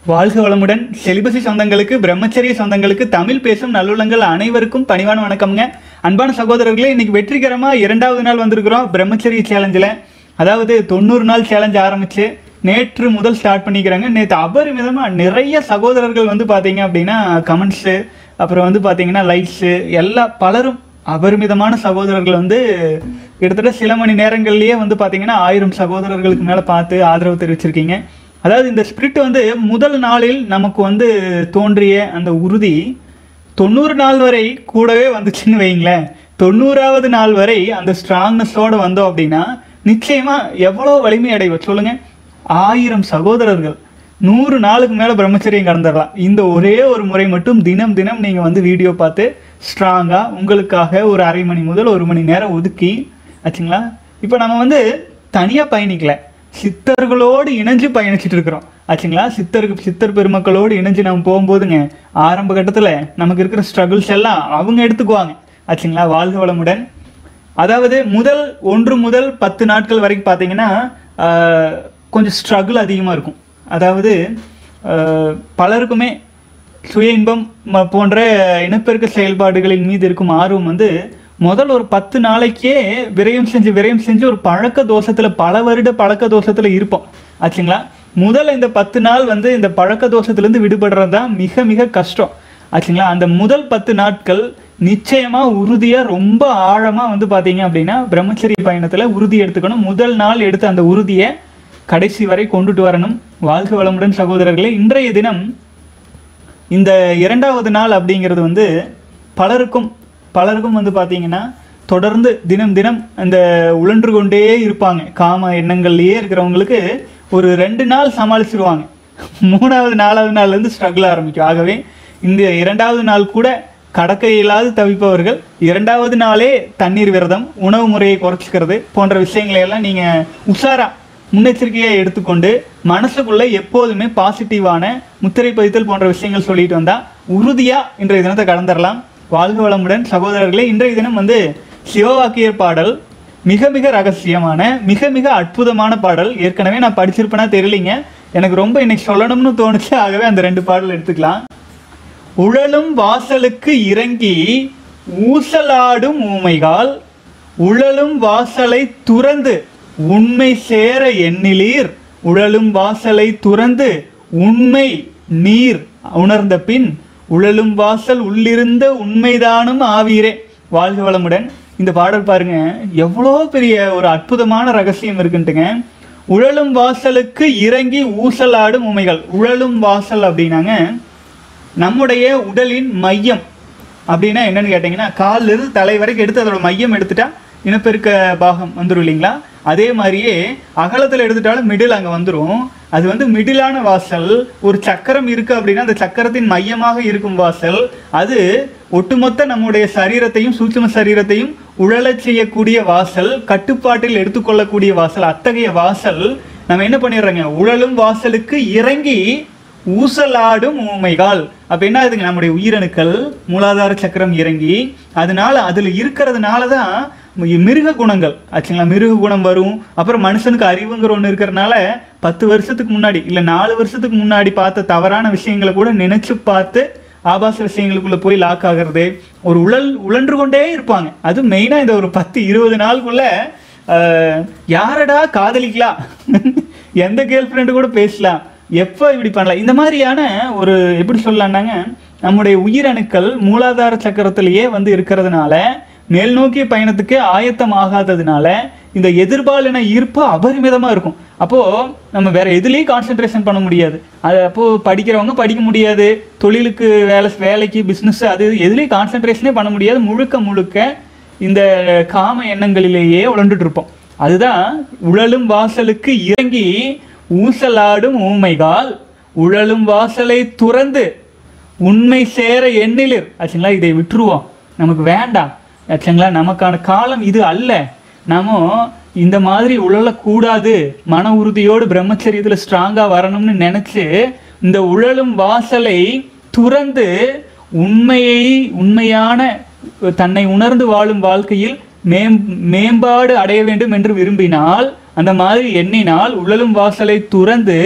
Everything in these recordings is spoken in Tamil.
வாழ்க வளமுடன் செலிபசி சொந்தங்களுக்கு பிரம்மச்சரிய சொந்தங்களுக்கு தமிழ் பேசும் நல்லுள்ளங்கள் அனைவருக்கும் பணிவான வணக்கம்ங்க அன்பான சகோதரர்களே இன்னைக்கு வெற்றிகரமாக இரண்டாவது நாள் வந்திருக்கிறோம் பிரம்மச்சரிய சேலஞ்சில் அதாவது தொண்ணூறு நாள் சேலஞ்ச் ஆரம்பிச்சு நேற்று முதல் ஸ்டார்ட் பண்ணிக்கிறாங்க நேற்று அபரிமிதமாக நிறைய சகோதரர்கள் வந்து பார்த்தீங்க அப்படின்னா கமெண்ட்ஸு அப்புறம் வந்து பார்த்தீங்கன்னா லைக்ஸு எல்லா பலரும் அபரிமிதமான சகோதரர்கள் வந்து கிட்டத்தட்ட சில மணி நேரங்கள்லயே வந்து பார்த்தீங்கன்னா ஆயிரம் சகோதரர்களுக்கு மேலே பார்த்து ஆதரவு தெரிவிச்சிருக்கீங்க அதாவது இந்த ஸ்பிரிட் வந்து முதல் நாளில் நமக்கு வந்து தோன்றிய அந்த உறுதி தொண்ணூறு நாள் வரை கூடவே வந்துச்சுன்னு வைங்களேன் தொண்ணூறாவது நாள் வரை அந்த ஸ்ட்ராங்னஸோட வந்தோம் அப்படின்னா நிச்சயமா எவ்வளோ வலிமை அடைவோம் சொல்லுங்க ஆயிரம் சகோதரர்கள் நூறு நாளுக்கு மேலே பிரம்மச்சரியம் கடந்துடலாம் இந்த ஒரே ஒரு முறை மட்டும் தினம் தினம் நீங்கள் வந்து வீடியோ பார்த்து ஸ்ட்ராங்காக உங்களுக்காக ஒரு அரை மணி முதல் ஒரு மணி நேரம் ஒதுக்கி ஆச்சுங்களா இப்போ நம்ம வந்து தனியாக பயணிக்கல சித்தர்களோடு இணைஞ்சு பயணிச்சுட்டு இருக்கிறோம் ஆச்சுங்களா சித்தருக்கு சித்தர் பெருமக்களோடு இணைஞ்சு நம்ம போகும்போதுங்க ஆரம்ப கட்டத்தில் நமக்கு இருக்கிற ஸ்ட்ரகிள்ஸ் எல்லாம் அவங்க எடுத்துக்குவாங்க ஆச்சுங்களா வாழ்க வளமுடன் அதாவது முதல் ஒன்று முதல் பத்து நாட்கள் வரைக்கும் பார்த்தீங்கன்னா ஆஹ், கொஞ்சம் ஸ்ட்ரகிள் அதிகமாக இருக்கும் அதாவது ஆஹ், பலருக்குமே சுய இன்பம் ம- போன்ற இனப்பெருக்க செயல்பாடுகளின் மீது இருக்கும் ஆர்வம் வந்து முதல் ஒரு பத்து நாளைக்கே விரயம் செஞ்சு விரயம் செஞ்சு ஒரு பழக்க தோஷத்துல பல வருட பழக்க தோஷத்துல இருப்போம் ஆச்சுங்களா முதல் இந்த பத்து நாள் வந்து இந்த பழக்க தோஷத்துலேருந்து விடுபடுறது தான் மிக மிக கஷ்டம் ஆச்சுங்களா அந்த முதல் பத்து நாட்கள் நிச்சயமா உறுதியா ரொம்ப ஆழமா வந்து பாத்தீங்க அப்படின்னா பிரம்மச்சரிய பயணத்துல உறுதி எடுத்துக்கணும் முதல் நாள் எடுத்த அந்த உறுதியை கடைசி வரை கொண்டுட்டு வரணும் வாழ்க வளமுடன் சகோதரர்களே இன்றைய தினம் இந்த இரண்டாவது நாள் அப்படிங்கிறது வந்து பலருக்கும் பலருக்கும் வந்து பார்த்தீங்கன்னா தொடர்ந்து தினம் தினம் அந்த உழன்று கொண்டே இருப்பாங்க காம எண்ணங்கள்லயே இருக்கிறவங்களுக்கு ஒரு ரெண்டு நாள் சமாளிச்சிருவாங்க மூணாவது நாலாவது நாள்லேருந்து ஸ்ட்ரகிள் ஆரம்பிக்கும் ஆகவே இந்த இரண்டாவது நாள் கூட கடக்க இயலாது தவிப்பவர்கள் இரண்டாவது நாளே தண்ணீர் விரதம் உணவு முறையை குறைச்சிக்கிறது போன்ற விஷயங்களை எல்லாம் நீங்கள் உஷாரா முன்னெச்சரிக்கையை எடுத்துக்கொண்டு மனசுக்குள்ள எப்போதுமே பாசிட்டிவான முத்திரை பதித்தல் போன்ற விஷயங்கள் சொல்லிட்டு வந்தா உறுதியா இன்றைய தினத்தை கடந்துடலாம் வாழ்க வளமுடன் சகோதரர்களே இன்றைய தினம் வந்து சிவவாக்கியர் பாடல் மிக மிக ரகசியமான மிக மிக அற்புதமான பாடல் ஏற்கனவே நான் படிச்சிருப்பேனா தெரியலீங்க எனக்கு ரொம்ப இன்னைக்கு சொல்லணும்னு தோணுச்சு ஆகவே அந்த ரெண்டு பாடல் எடுத்துக்கலாம் உழலும் வாசலுக்கு இறங்கி ஊசலாடும் ஊமைகால் உழலும் வாசலை துறந்து உண்மை சேர எண்ணிலீர் உழலும் வாசலை துறந்து உண்மை நீர் உணர்ந்த பின் உழலும் வாசல் உள்ளிருந்த உண்மைதானும் ஆவீரே வாழ்க வளமுடன் இந்த பாடல் பாருங்க எவ்வளோ பெரிய ஒரு அற்புதமான ரகசியம் இருக்குன்ட்டுங்க உழலும் வாசலுக்கு இறங்கி ஊசலாடும் உமைகள் உழலும் வாசல் அப்படின்னாங்க நம்முடைய உடலின் மையம் அப்படின்னா என்னன்னு கேட்டிங்கன்னா கால்ல இருந்து தலை வரைக்கும் எடுத்து அதோட மையம் எடுத்துட்டா இனப்பெருக்க பாகம் வந்துடும் இல்லைங்களா அதே மாதிரியே அகலத்தில் எடுத்துட்டாலும் மிடில் அங்கே வந்துடும் அது வந்து மிடிலான வாசல் ஒரு சக்கரம் இருக்கு அப்படின்னா அந்த சக்கரத்தின் மையமாக இருக்கும் வாசல் அது ஒட்டுமொத்த நம்முடைய சரீரத்தையும் சூட்சும சரீரத்தையும் உழலச் செய்யக்கூடிய வாசல் கட்டுப்பாட்டில் எடுத்துக்கொள்ளக்கூடிய வாசல் அத்தகைய வாசல் நம்ம என்ன பண்ணிடுறோங்க உழலும் வாசலுக்கு இறங்கி ஊசலாடும் ஊமைகால் அப்ப என்ன ஆகுதுங்க நம்முடைய உயிரணுக்கள் மூலாதார சக்கரம் இறங்கி அதனால அதுல இருக்கிறதுனால தான் மிருக குணங்கள் ஆச்சுங்களா மிருக குணம் வரும் அப்புறம் மனுஷனுக்கு அறிவுங்கிற ஒன்று இருக்கிறனால பத்து வருஷத்துக்கு முன்னாடி இல்லை நாலு வருஷத்துக்கு முன்னாடி பார்த்த தவறான விஷயங்களை கூட நினைச்சு பார்த்து ஆபாச விஷயங்களுக்குள்ள போய் லாக் ஆகிறது ஒரு உழல் உழன்று கொண்டே இருப்பாங்க அது மெயினா இந்த ஒரு பத்து இருபது நாளுக்குள்ள ஆஹ், யாரடா காதலிக்கலாம் எந்த கேர்ள் ஃப்ரெண்டு கூட பேசலாம் எப்போ இப்படி பண்ணலாம் இந்த மாதிரியான ஒரு எப்படி சொல்லலாம்னாங்க நம்முடைய உயிரணுக்கள் மூலாதார சக்கரத்திலேயே வந்து இருக்கிறதுனால மேல் நோக்கிய பயணத்துக்கு ஆயத்தம் ஆகாததுனால இந்த எதிர்பாலின ஈர்ப்பு அபரிமிதமா இருக்கும் அப்போ நம்ம வேற எதுலேயும் கான்சென்ட்ரேஷன் பண்ண முடியாது அது அப்போ படிக்கிறவங்க படிக்க முடியாது தொழிலுக்கு வேலை வேலைக்கு பிஸ்னஸ் அது எதுலேயும் கான்சென்ட்ரேஷனே பண்ண முடியாது முழுக்க முழுக்க இந்த காம எண்ணங்களிலேயே உழண்டுட்டு இருப்போம் அதுதான் உழலும் வாசலுக்கு இறங்கி ஊசலாடும் ஊமைகால் உழலும் வாசலை துறந்து உண்மை சேர எண்ணிலிர் ஆச்சுங்களா இதை விட்டுருவோம் நமக்கு வேண்டாம் ஆச்சுங்களா நமக்கான காலம் இது அல்ல நாம இந்த மாதிரி உழலக்கூடாது மன உறுதியோடு பிரம்மச்சரியத்தில் ஸ்ட்ராங்காக வரணும்னு நினச்சி இந்த உழலும் வாசலை துறந்து உண்மையை உண்மையான தன்னை உணர்ந்து வாழும் வாழ்க்கையில் மேம் மேம்பாடு அடைய வேண்டும் என்று விரும்பினால் அந்த மாதிரி எண்ணினால் உழலும் வாசலை துறந்து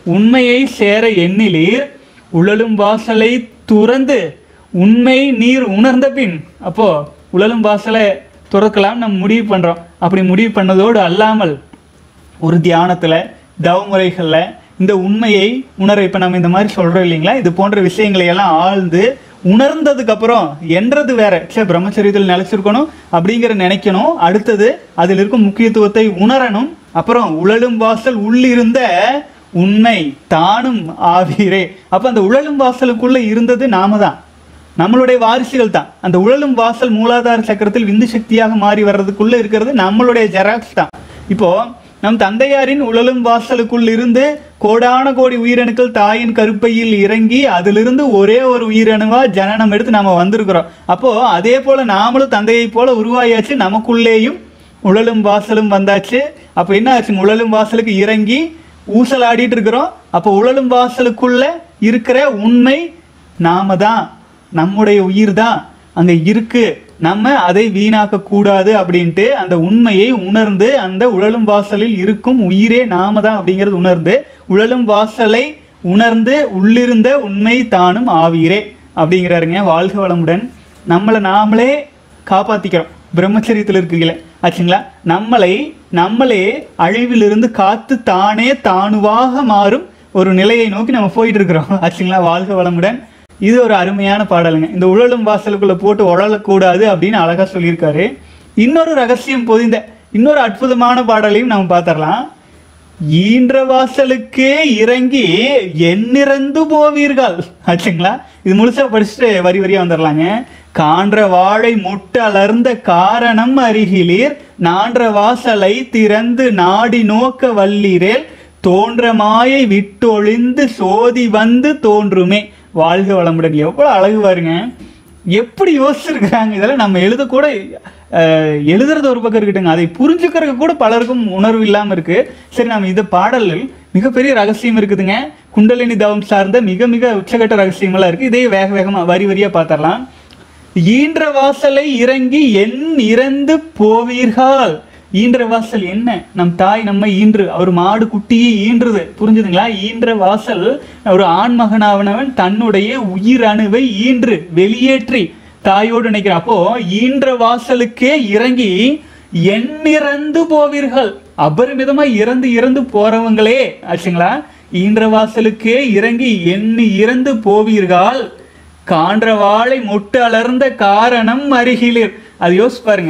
உண்மையை சேர எண்ணிலீர் உழலும் வாசலை துறந்து உண்மை நீர் உணர்ந்த பின் அப்போ உழலும் வாசலை துறக்கலாம் நம்ம முடிவு பண்றோம் அப்படி முடிவு பண்ணதோடு அல்லாமல் ஒரு தியானத்தில் தவமுறைகளில் இந்த உண்மையை உணர இப்போ நம்ம இந்த மாதிரி சொல்கிறோம் இல்லைங்களா இது போன்ற விஷயங்களை எல்லாம் ஆழ்ந்து உணர்ந்ததுக்கு அப்புறம் என்றது வேற சே பிரம்மச்சரியத்தில் நிலைச்சிருக்கணும் அப்படிங்கிற நினைக்கணும் அடுத்தது அதில் இருக்கும் முக்கியத்துவத்தை உணரணும் அப்புறம் உழலும் வாசல் உள்ளிருந்த உண்மை தானும் ஆவீரே அப்போ அந்த உழலும் வாசலுக்குள்ள இருந்தது நாம தான் நம்மளுடைய வாரிசுகள் தான் அந்த உழலும் வாசல் மூலாதார சக்கரத்தில் விந்து சக்தியாக மாறி வர்றதுக்குள்ள இருக்கிறது நம்மளுடைய ஜெராக்ஸ் தான் இப்போ நம் தந்தையாரின் உழலும் வாசலுக்குள் இருந்து கோடான கோடி உயிரணுக்கள் தாயின் கருப்பையில் இறங்கி அதிலிருந்து ஒரே ஒரு உயிரணுவா ஜனனம் எடுத்து நாம வந்திருக்கிறோம் அப்போ அதே போல நாமளும் தந்தையை போல உருவாயாச்சு நமக்குள்ளேயும் உழலும் வாசலும் வந்தாச்சு அப்போ என்ன ஆச்சு உழலும் வாசலுக்கு இறங்கி ஊசலாடிட்டு இருக்கிறோம் அப்போ உழலும் வாசலுக்குள்ள இருக்கிற உண்மை நாம தான் நம்முடைய உயிர் தான் அங்க இருக்கு நம்ம அதை வீணாக்க கூடாது அப்படின்ட்டு அந்த உண்மையை உணர்ந்து அந்த உழலும் வாசலில் இருக்கும் உயிரே நாம தான் அப்படிங்கிறது உணர்ந்து உழலும் வாசலை உணர்ந்து உள்ளிருந்த உண்மை தானும் ஆவீரே அப்படிங்கிறாருங்க வாழ்க வளமுடன் நம்மளை நாமளே காப்பாத்திக்கிறோம் பிரம்மச்சரியத்தில் இருக்கீங்களே ஆச்சுங்களா நம்மளை நம்மளே அழிவிலிருந்து காத்து தானே தானுவாக மாறும் ஒரு நிலையை நோக்கி நம்ம போயிட்டு இருக்கிறோம் ஆச்சுங்களா வாழ்க வளமுடன் இது ஒரு அருமையான பாடலுங்க இந்த உழலும் வாசலுக்குள்ள போட்டு உழலக்கூடாது அப்படின்னு அழகா சொல்லியிருக்காரு இன்னொரு ரகசியம் பொதிந்த இன்னொரு அற்புதமான பாடலையும் நம்ம பார்த்துடலாம் ஈன்ற வாசலுக்கே இறங்கி எண்ணிறந்து போவீர்கள் ஆச்சுங்களா இது முழுசா படிச்சுட்டு வரி வரியா வந்துடலாங்க கான்ற வாழை முட்டு அலர்ந்த காரணம் அருகிலீர் நான்ற வாசலை திறந்து நாடி நோக்க வல்லீரேல் தோன்ற மாயை விட்டொழிந்து சோதி வந்து தோன்றுமே வாழ்க வளமுடன் எவ்வளவு அழகு பாருங்க எப்படி யோசிச்சிருக்கிறாங்க இதெல்லாம் நம்ம எழுத கூட அஹ், எழுதுறது ஒரு பக்கம் இருக்கட்டுங்க அதை புரிஞ்சுக்கிறதுக்கு கூட பலருக்கும் உணர்வு இல்லாமல் இருக்கு சரி நம்ம இந்த பாடலில் மிகப்பெரிய ரகசியம் இருக்குதுங்க குண்டலினி தவம் சார்ந்த மிக மிக உச்சகட்ட ரகசியமெல்லாம் இருக்கு இதே வேக வேகமா வரி வரியா பார்த்தரலாம் ஈன்ற வாசலை இறங்கி என் இறந்து போவீர்கள் ஈன்ற வாசல் என்ன நம் தாய் நம்மை ஈன்று அவர் மாடு குட்டியை ஈன்றுது புரிஞ்சுதுங்களா ஈன்ற வாசல் ஒரு ஆண்மகனாவனவன் தன்னுடைய உயிரணுவை ஈன்று வெளியேற்றி தாயோடு நினைக்கிறான் அப்போ ஈன்ற வாசலுக்கே இறங்கி எண்ணிறந்து போவீர்கள் அபரிமிதமா இறந்து இறந்து போறவங்களே ஆச்சுங்களா ஈன்ற வாசலுக்கே இறங்கி எண்ணி இறந்து போவீர்கள் கான்ற வாழை மொட்டு அலர்ந்த காரணம் அருகிலீர் அது யோசிச்சு பாருங்க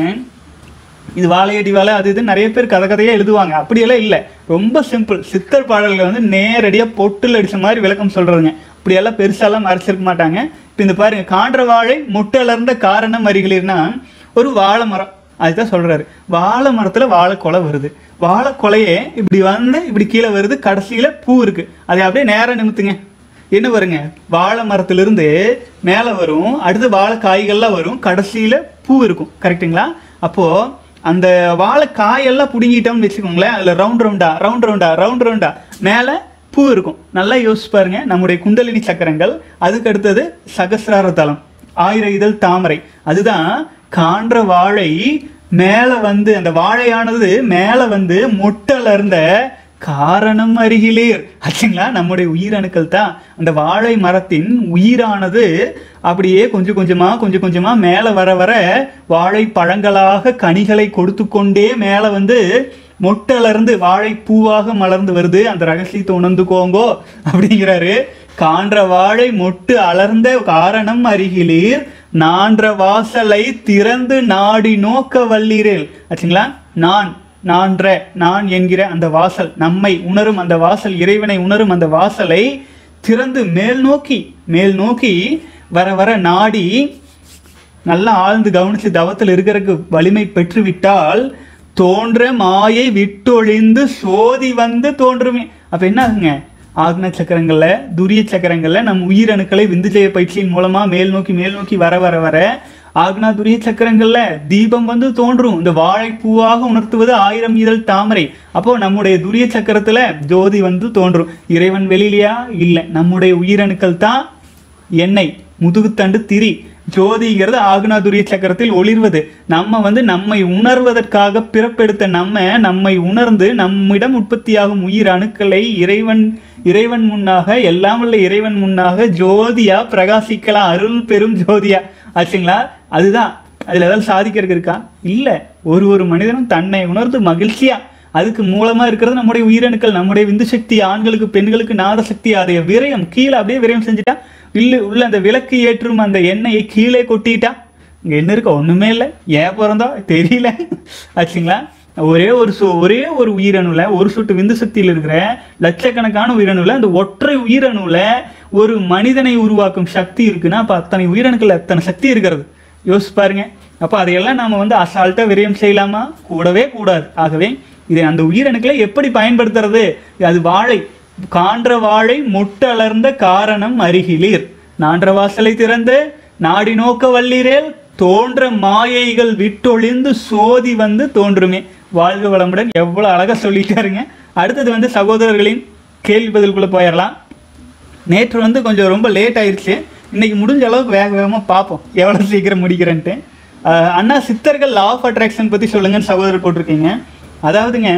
இது வாழையடி வாழை அது இது நிறைய பேர் கதை கதையா எழுதுவாங்க அப்படியெல்லாம் இல்லை ரொம்ப சிம்பிள் சித்தர் பாடல்கள் வந்து நேரடியாக பொட்டில் அடிச்ச மாதிரி விளக்கம் சொல்றதுங்க இப்படியெல்லாம் பெருசாலாம் மறைச்சிருக்க மாட்டாங்க இப்போ இந்த பாருங்க கான்ற வாழை மொட்டு அலர்ந்த காரணம் அருகிலீர்னா ஒரு வாழை மரம் அதுதான் சொல்றாரு வாழை மரத்துல வாழைக்கொலை வருது வாழைக்கொலையே இப்படி வந்து இப்படி கீழே வருது கடைசியில பூ இருக்கு அதை அப்படியே நேரா நிமித்துங்க என்ன வருங்க வாழை மரத்திலிருந்து மேலே வரும் அடுத்து வாழை காய்கள்லாம் வரும் கடைசியில பூ இருக்கும் கரெக்ட்டுங்களா அப்போ அந்த வாழை காயெல்லாம் பிடுங்கிட்டோம்னு வச்சுக்கோங்களேன் அதுல ரவுண்ட் ரவுண்டா ரவுண்ட் ரவுண்டா ரவுண்ட் ரவுண்டா மேலே பூ இருக்கும் நல்லா யோசிச்சு பாருங்க நம்முடைய குண்டலினி சக்கரங்கள் அதுக்கு அடுத்தது சகசிரார தலம் ஆயிர இதழ் தாமரை அதுதான் காண்ற வாழை மேல வந்து அந்த வாழையானது மேல வந்து மொட்டலர்ந்த காரணம் அருகிலேர் ஆச்சுங்களா நம்முடைய உயிரணுக்கள் தான் அந்த வாழை மரத்தின் உயிரானது அப்படியே கொஞ்சம் கொஞ்சமா கொஞ்சம் கொஞ்சமா மேல வர வர வாழை பழங்களாக கனிகளை கொடுத்து கொண்டே மேல வந்து மொட்டலர்ந்து வாழை பூவாக மலர்ந்து வருது அந்த ரகசியத்தை உணர்ந்துக்கோங்கோ அப்படிங்கிறாரு காண்ற வாழை மொட்டு அலர்ந்த காரணம் அருகிலீர் நான்ற வாசலை திறந்து நாடி நோக்க வல்லீரேல் ஆச்சுங்களா நான் நான்ற நான் என்கிற அந்த வாசல் நம்மை உணரும் அந்த வாசல் இறைவனை உணரும் அந்த வாசலை திறந்து மேல் நோக்கி மேல் நோக்கி வர வர நாடி நல்லா ஆழ்ந்து கவனிச்சு தவத்தில் இருக்கிறதுக்கு வலிமை பெற்றுவிட்டால் தோன்ற மாயை விட்டொழிந்து சோதி வந்து தோன்றுமே அப்ப என்ன ஆகுங்க ஆக்ன சக்கரங்கள்ல துரிய சக்கரங்கள்ல நம் உயிரணுக்களை விந்துஜய பயிற்சியின் மூலமா மேல் நோக்கி மேல் நோக்கி வர வர வர ஆக்னா துரிய சக்கரங்கள்ல தீபம் வந்து தோன்றும் இந்த வாழைப்பூவாக உணர்த்துவது ஆயிரம் இதழ் தாமரை அப்போ நம்முடைய துரிய சக்கரத்துல ஜோதி வந்து தோன்றும் இறைவன் வெளியிலையா இல்லை நம்முடைய உயிரணுக்கள் தான் எண்ணெய் முதுகுத்தண்டு திரி ஜோதிங்கிறது ஆகுனாதுரிய சக்கரத்தில் ஒளிர்வது நம்ம வந்து நம்மை உணர்வதற்காக பிறப்பெடுத்த நம்ம நம்மை உணர்ந்து நம்மிடம் உற்பத்தியாகும் உயிர் அணுக்களை இறைவன் இறைவன் முன்னாக எல்லாம் வல்ல இறைவன் முன்னாக ஜோதியா பிரகாசிக்கலாம் அருள் பெரும் ஜோதியா ஆச்சுங்களா அதுதான் அதுல ஏதாவது சாதிக்கிறதுக்கு இருக்கா இல்ல ஒரு ஒரு மனிதனும் தன்னை உணர்ந்து மகிழ்ச்சியா அதுக்கு மூலமா இருக்கிறது நம்முடைய உயிரணுக்கள் நம்முடைய விந்து சக்தி ஆண்களுக்கு பெண்களுக்கு நாத சக்தி அதை விரயம் கீழே அப்படியே விரயம் செஞ்சுட்டா இல்ல உள்ள அந்த விளக்கு ஏற்றும் அந்த எண்ணெயை கீழே கொட்டிட்டா இங்க என்ன இருக்க ஒண்ணுமே இல்லை ஏன் பிறந்தா தெரியல ஆச்சுங்களா ஒரே ஒரு சு ஒரே ஒரு உயிரணுல ஒரு சொட்டு விந்து சக்தியில் இருக்கிற லட்சக்கணக்கான உயிரணுல அந்த ஒற்றை உயிரணுல ஒரு மனிதனை உருவாக்கும் சக்தி இருக்குன்னா அப்ப அத்தனை உயிரணுக்கள் அத்தனை சக்தி இருக்கிறது யோசிச்சு பாருங்க அப்ப அதையெல்லாம் நாம வந்து அசால்ட்டா விரயம் செய்யலாமா கூடவே கூடாது ஆகவே இதை அந்த உயிரணுக்களை எப்படி பயன்படுத்துறது அது வாழை கான்ற வாழை முட்டளர்ந்த காரணம் அருகிலீர் நான்ற வாசலை திறந்து நாடி நோக்க வல்லீரேல் தோன்ற மாயைகள் விட்டொழிந்து சோதி வந்து தோன்றுமே வாழ்க வளமுடன் எவ்வளவு அழகா சொல்லிட்டாருங்க அடுத்தது வந்து சகோதரர்களின் கேள்வி பதிலுக்குள்ள போயிடலாம் நேற்று வந்து கொஞ்சம் ரொம்ப லேட் ஆயிருச்சு இன்னைக்கு முடிஞ்ச அளவுக்கு வேக வேகமாக பார்ப்போம் எவ்வளோ சீக்கிரம் முடிக்கிறேன்ட்டு அஹ் அண்ணா சித்தர்கள் லா ஆஃப் அட்ராக்ஷன் பற்றி சொல்லுங்கன்னு சகோதரர் போட்டிருக்கீங்க அதாவதுங்க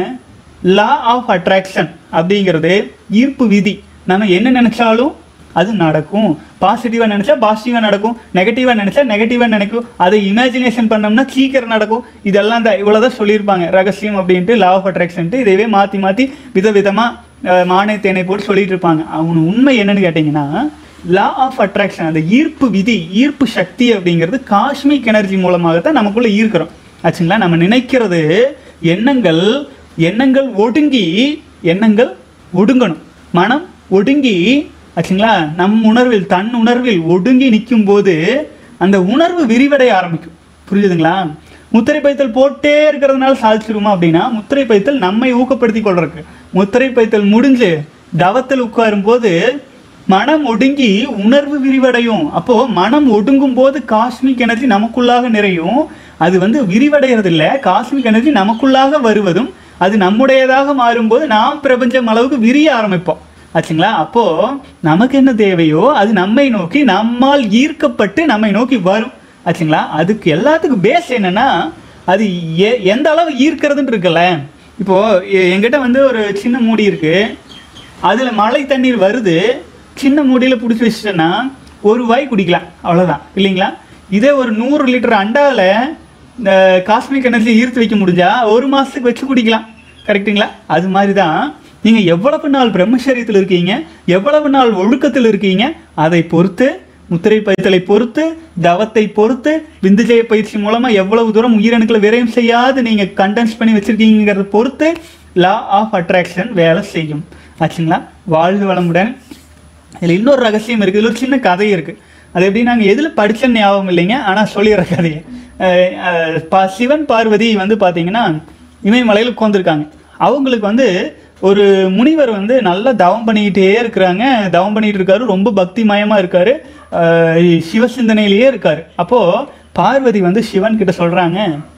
லா ஆஃப் அட்ராக்ஷன் அப்படிங்கிறது ஈர்ப்பு விதி நம்ம என்ன நினைச்சாலும் அது நடக்கும் பாசிட்டிவாக நினைச்சா பாசிட்டிவாக நடக்கும் நெகட்டிவாக நினைச்சா நெகட்டிவாக நினைக்கும் அதை இமேஜினேஷன் பண்ணோம்னா சீக்கிரம் நடக்கும் இதெல்லாம் தான் இவ்வளோதான் சொல்லியிருப்பாங்க ரகசியம் அப்படின்ட்டு லா ஆஃப் அட்ராக்ஷன்ட்டு இதவே மாற்றி மாற்றி விதவிதமாக மானே தேனை போட்டு சொல்லிட்டு இருப்பாங்க அவங்க உண்மை என்னன்னு கேட்டிங்கன்னா லா ஆஃப் அட்ராக்ஷன் அந்த ஈர்ப்பு விதி ஈர்ப்பு சக்தி அப்படிங்கிறது காஸ்மிக் எனர்ஜி மூலமாகத்தான் நமக்குள்ள ஈர்க்கிறோம் ஆச்சுங்களா நம்ம நினைக்கிறது எண்ணங்கள் எண்ணங்கள் ஒடுங்கி எண்ணங்கள் ஒடுங்கணும் மனம் ஒடுங்கி ஆச்சுங்களா நம் உணர்வில் தன் உணர்வில் ஒடுங்கி நிற்கும் போது அந்த உணர்வு விரிவடைய ஆரம்பிக்கும் புரியுதுங்களா முத்திரை பைத்தல் போட்டே இருக்கிறதுனால சாதிச்சிருமா அப்படின்னா முத்திரை பைத்தல் நம்மை ஊக்கப்படுத்தி கொள்றதுக்கு முத்திரை பைத்தல் முடிஞ்சு தவத்தில் உட்காரும் போது மனம் ஒடுங்கி உணர்வு விரிவடையும் அப்போ மனம் ஒடுங்கும் போது காஸ்மிக் எனர்ஜி நமக்குள்ளாக நிறையும் அது வந்து விரிவடைகிறது இல்ல காஸ்மிக் எனர்ஜி நமக்குள்ளாக வருவதும் அது நம்முடையதாக மாறும்போது நாம் பிரபஞ்சம் அளவுக்கு விரிய ஆரம்பிப்போம் ஆச்சுங்களா அப்போ நமக்கு என்ன தேவையோ அது நம்மை நோக்கி நம்மால் ஈர்க்கப்பட்டு நம்மை நோக்கி வரும் ஆச்சுங்களா அதுக்கு எல்லாத்துக்கும் பேஸ் என்னன்னா அது எ- எந்த அளவு ஈர்க்கிறதுன்னு இருக்குல்ல இப்போ எ- என்கிட்ட வந்து ஒரு சின்ன மூடி இருக்கு அதில் மழை தண்ணீர் வருது சின்ன மூடியில் பிடிச்சி வச்சுட்டேன்னா ஒரு வாய் குடிக்கலாம் அவ்வளோதான் இல்லைங்களா இதே ஒரு நூறு லிட்டர் அண்டாவில் இந்த காஸ்மிக் எனர்ஜி ஈர்த்து வைக்க முடிஞ்சா ஒரு மாதத்துக்கு வச்சு குடிக்கலாம் கரெக்ட்டுங்களா அது மாதிரி தான் நீங்கள் எவ்வளவு நாள் பிரம்மச்சரியத்தில் இருக்கீங்க எவ்வளவு நாள் ஒழுக்கத்தில் இருக்கீங்க அதை பொறுத்து முத்திரை பயிற்சலை பொறுத்து தவத்தை பொறுத்து விந்துஜய பயிற்சி மூலமாக எவ்வளவு தூரம் உயிரணுக்களை விரயம் செய்யாது நீங்கள் கண்டென்ஸ் பண்ணி வச்சுருக்கீங்கிறத பொறுத்து லா ஆஃப் அட்ராக்ஷன் வேலை செய்யும் ஆச்சுங்களா வாழ்க வளமுடன் இதில் இன்னொரு ரகசியம் இருக்குது இதில் ஒரு சின்ன கதை இருக்குது அது எப்படி நாங்கள் எதில் படிச்ச ஞாபகம் இல்லைங்க ஆனால் சொல்லிடுற கதையை அஹ் அஹ் பா சிவன் பார்வதி வந்து பார்த்தீங்கன்னா இமயமலையில் உட்காந்துருக்காங்க அவங்களுக்கு வந்து ஒரு முனிவர் வந்து நல்லா தவம் பண்ணிக்கிட்டே இருக்கிறாங்க தவம் பண்ணிட்டு இருக்காரு ரொம்ப பக்திமயமாக இருக்காரு அஹ் சிவசிந்தனையிலேயே இருக்காரு அப்போது பார்வதி வந்து சிவன் கிட்ட சொல்கிறாங்க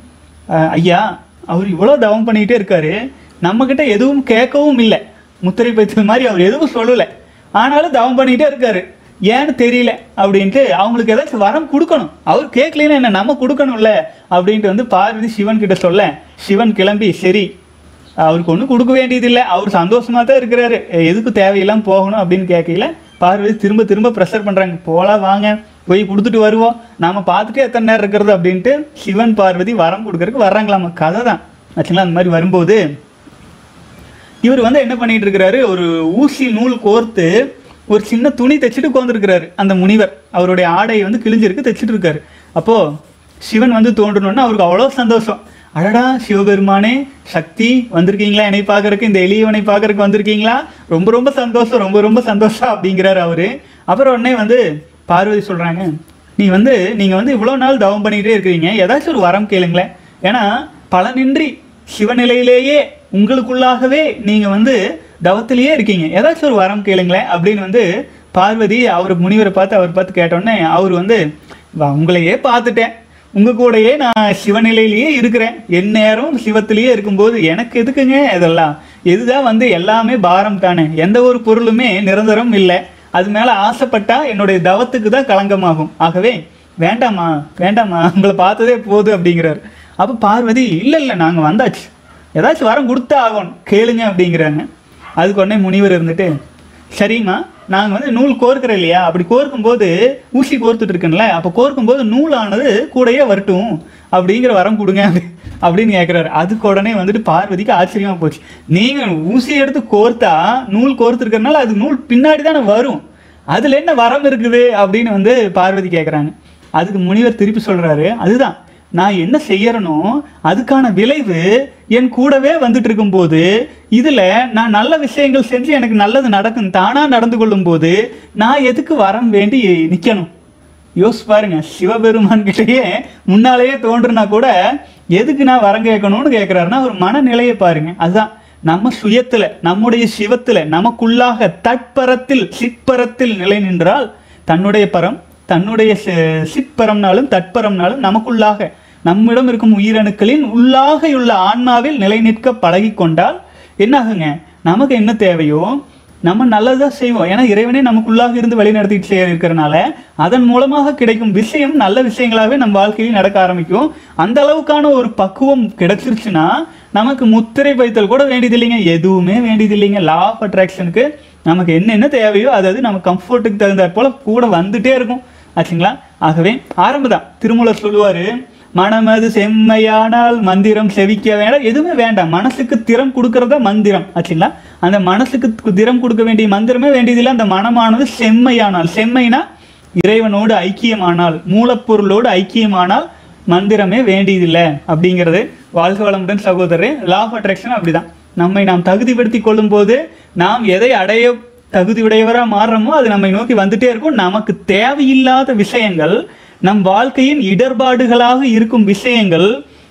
அஹ் ஐயா அவர் இவ்வளோ தவம் பண்ணிக்கிட்டே இருக்காரு நம்மக்கிட்ட எதுவும் கேட்கவும் இல்லை முத்திரை பைத்தல் மாதிரி அவர் எதுவும் சொல்லலை ஆனாலும் தவம் பண்ணிக்கிட்டே இருக்காரு ஏன்னு தெரியல அப்படின்ட்டு அவங்களுக்கு ஏதாச்சும் வரம் கொடுக்கணும் அவர் கேட்கலன்னு என்ன நம்ம கொடுக்கணும்ல அப்படின்ட்டு வந்து பார்வதி சிவன் கிட்ட சொல்ல சிவன் கிளம்பி சரி அவருக்கு ஒன்றும் கொடுக்க வேண்டியதில்லை அவர் சந்தோஷமா தான் இருக்கிறாரு எதுக்கு தேவையில்லாம போகணும் அப்படின்னு கேட்கல பார்வதி திரும்ப திரும்ப ப்ரெஷர் பண்றாங்க போலாம் வாங்க போய் கொடுத்துட்டு வருவோம் நாம பார்த்துட்டு எத்தனை நேரம் இருக்கிறது அப்படின்ட்டு சிவன் பார்வதி வரம் கொடுக்கறதுக்கு வர்றாங்களாமா கதை தான் ஆச்சுங்களா அந்த மாதிரி வரும்போது இவர் வந்து என்ன பண்ணிட்டு இருக்கிறாரு ஒரு ஊசி நூல் கோர்த்து ஒரு சின்ன துணி தைச்சிட்டு உட்காந்துருக்கிறாரு அந்த முனிவர் அவருடைய ஆடை வந்து கிழிஞ்சிருக்கு தைச்சிட்டு இருக்காரு அப்போ சிவன் வந்து தோன்றணும்னா அவருக்கு அவ்வளோ சந்தோஷம் அடடா சிவபெருமானே சக்தி வந்திருக்கீங்களா என்னை பார்க்கறதுக்கு இந்த எளியவனை பார்க்கறதுக்கு வந்திருக்கீங்களா ரொம்ப ரொம்ப சந்தோஷம் ரொம்ப ரொம்ப சந்தோஷம் அப்படிங்கிறாரு அவரு அப்புறம் உடனே வந்து பார்வதி சொல்றாங்க நீ வந்து நீங்க வந்து இவ்வளோ நாள் தவம் பண்ணிட்டே இருக்கிறீங்க ஏதாச்சும் ஒரு வரம் கேளுங்களேன் ஏன்னா பலனின்றி சிவநிலையிலேயே உங்களுக்குள்ளாகவே நீங்க வந்து தவத்திலேயே இருக்கீங்க ஏதாச்சும் ஒரு வரம் கேளுங்களேன் அப்படின்னு வந்து பார்வதி அவர் முனிவரை பார்த்து அவர் பார்த்து கேட்டோடனே அவர் வந்து "வா, உங்களையே பார்த்துட்டேன் உங்க கூடயே நான் சிவநிலையிலேயே இருக்கிறேன் எந்நேரம் சிவத்திலேயே இருக்கும்போது எனக்கு எதுக்குங்க இதெல்லாம் இதுதான் வந்து எல்லாமே பாரம் தானே எந்த ஒரு பொருளுமே நிரந்தரம் இல்லை அது மேல ஆசைப்பட்டா என்னுடைய தவத்துக்கு தான் களங்கமாகும் ஆகவே வேண்டாம்மா வேண்டாம்மா உங்களை பார்த்ததே போதும் அப்படிங்கிறாரு அப்போ பார்வதி இல்லை இல்லை நாங்கள் வந்தாச்சு ஏதாச்சும் வரம் கொடுத்தா ஆகணும் கேளுங்க அப்படிங்கிறாங்க அதுக்கு உடனே முனிவர் இருந்துட்டு சரிம்மா நாங்கள் வந்து நூல் கோர்க்கிறோம் இல்லையா அப்படி கோர்க்கும்போது ஊசி கோர்த்துட்டு இருக்கேன்ல அப்போ கோர்க்கும்போது நூலானது கூடயே வரட்டும் அப்படிங்கிற வரம் கொடுங்க அப்படி- அப்படின்னு கேட்குறாரு அதுக்கு உடனே வந்துட்டு பார்வதிக்கு ஆச்சரியமா போச்சு நீங்கள் ஊசி எடுத்து கோர்த்தா நூல் கோர்த்துருக்கறனால அது நூல் பின்னாடி தானே வரும் அதில் என்ன வரம் இருக்குது அப்படின்னு வந்து பார்வதி கேட்குறாங்க அதுக்கு முனிவர் திருப்பி சொல்கிறாரு அதுதான் நான் என்ன செய்யறனோ அதுக்கான விளைவு என் கூடவே வந்துட்டு இருக்கும்போது இதில் நான் நல்ல விஷயங்கள் செஞ்சு எனக்கு நல்லது நடக்கும் தானாக நடந்து கொள்ளும்போது நான் எதுக்கு வரம் வேண்டி நிற்கணும் யோசிச்சு பாருங்க சிவபெருமான் கிட்டயே முன்னாலேயே தோன்றுனா கூட எதுக்கு நான் வரம் கேட்கணும்னு கேட்குறாருன்னா ஒரு மனநிலையை பாருங்க அதுதான் நம்ம சுயத்துல நம்முடைய சிவத்துல நமக்குள்ளாக தட்பரத்தில் சிற்பரத்தில் நிலை நின்றால் தன்னுடைய பரம் தன்னுடைய சி- சிற்பரம்னாலும் தட்பரம்னாலும் நமக்குள்ளாக நம்மிடம் இருக்கும் உயிரணுக்களின் உள்ளாகையுள்ள ஆன்மாவில் நிலை நிற்க பழகி கொண்டால் என்னாகுங்க நமக்கு என்ன தேவையோ நம்ம நல்லதாக செய்வோம் ஏன்னா இறைவனே நமக்குள்ளாக இருந்து வழி நடத்திட்டு செய்ய இருக்கிறனால அதன் மூலமாக கிடைக்கும் விஷயம் நல்ல விஷயங்களாகவே நம்ம வாழ்க்கையில் நடக்க ஆரம்பிக்கும் அந்த அளவுக்கான ஒரு பக்குவம் கிடைச்சிருச்சுன்னா நமக்கு முத்திரை வைத்தல் கூட வேண்டியதில்லைங்க எதுவுமே வேண்டியதில்லைங்க லா ஆஃப் அட்ராக்ஷனுக்கு நமக்கு என்னென்ன தேவையோ அதாவது நம்ம கம்ஃபர்ட்டுக்கு தகுந்த போல கூட வந்துட்டே இருக்கும் ஆச்சுங்களா ஆகவே ஆரம்பதான் திருமூலர் சொல்லுவாரு மனமது செம்மையானால் மந்திரம் செவிக்க வேண்டாம் எதுவுமே வேண்டாம் மனசுக்கு திறம் கொடுக்கறதா மந்திரம் ஆச்சுங்களா அந்த மனசுக்கு கு- திறம் கொடுக்க வேண்டிய மந்திரமே வேண்டியதில்லை அந்த மனமானது செம்மையானால் செம்மைனா இறைவனோடு ஐக்கியமானால் மூலப்பொருளோடு ஐக்கியமானால் மந்திரமே வேண்டியதில்லை அப்படிங்கிறது வாழ்க வளமுடன் சகோதரரே லா ஆஃப் அட்ராக்ஷன் அப்படிதான் நம்மை நாம் தகுதிப்படுத்தி கொள்ளும்போது நாம் எதை அடைய தகுதியுடையவராக மாறுறோமோ அது நம்மை நோக்கி வந்துட்டே இருக்கும் நமக்கு தேவையில்லாத விஷயங்கள் நம் வாழ்க்கையின் இடர்பாடுகளாக இருக்கும் விஷயங்கள்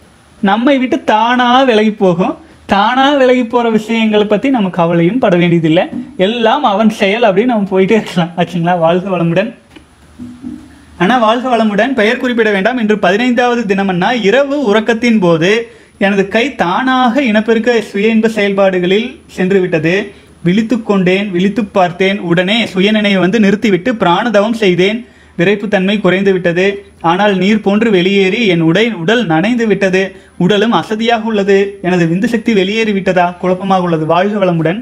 நம்மை விட்டு தானா விலகி போகும் தானா விலகி போற விஷயங்களை பத்தி நம்ம கவலையும் பட வேண்டியதில்லை எல்லாம் அவன் செயல் அப்படின்னு நம்ம போயிட்டே இருக்கலாம் ஆச்சுங்களா வாழ்க வளமுடன் ஆனா வாழ்க வளமுடன் பெயர் குறிப்பிட வேண்டாம் இன்று பதினைந்தாவது தினமன்னா இரவு உறக்கத்தின் போது எனது கை தானாக இனப்பெருக்க சுய இன்ப செயல்பாடுகளில் சென்று விட்டது விழித்துக் கொண்டேன் விழித்துப் பார்த்தேன் உடனே சுயநினைவை வந்து நிறுத்திவிட்டு பிராணதவம் செய்தேன் விரைப்புத்தன்மை குறைந்து விட்டது ஆனால் நீர் போன்று வெளியேறி என் உடை உடல் நனைந்து விட்டது உடலும் அசதியாக உள்ளது எனது விந்து சக்தி வெளியேறி விட்டதா குழப்பமாக உள்ளது வாழ்க வளமுடன்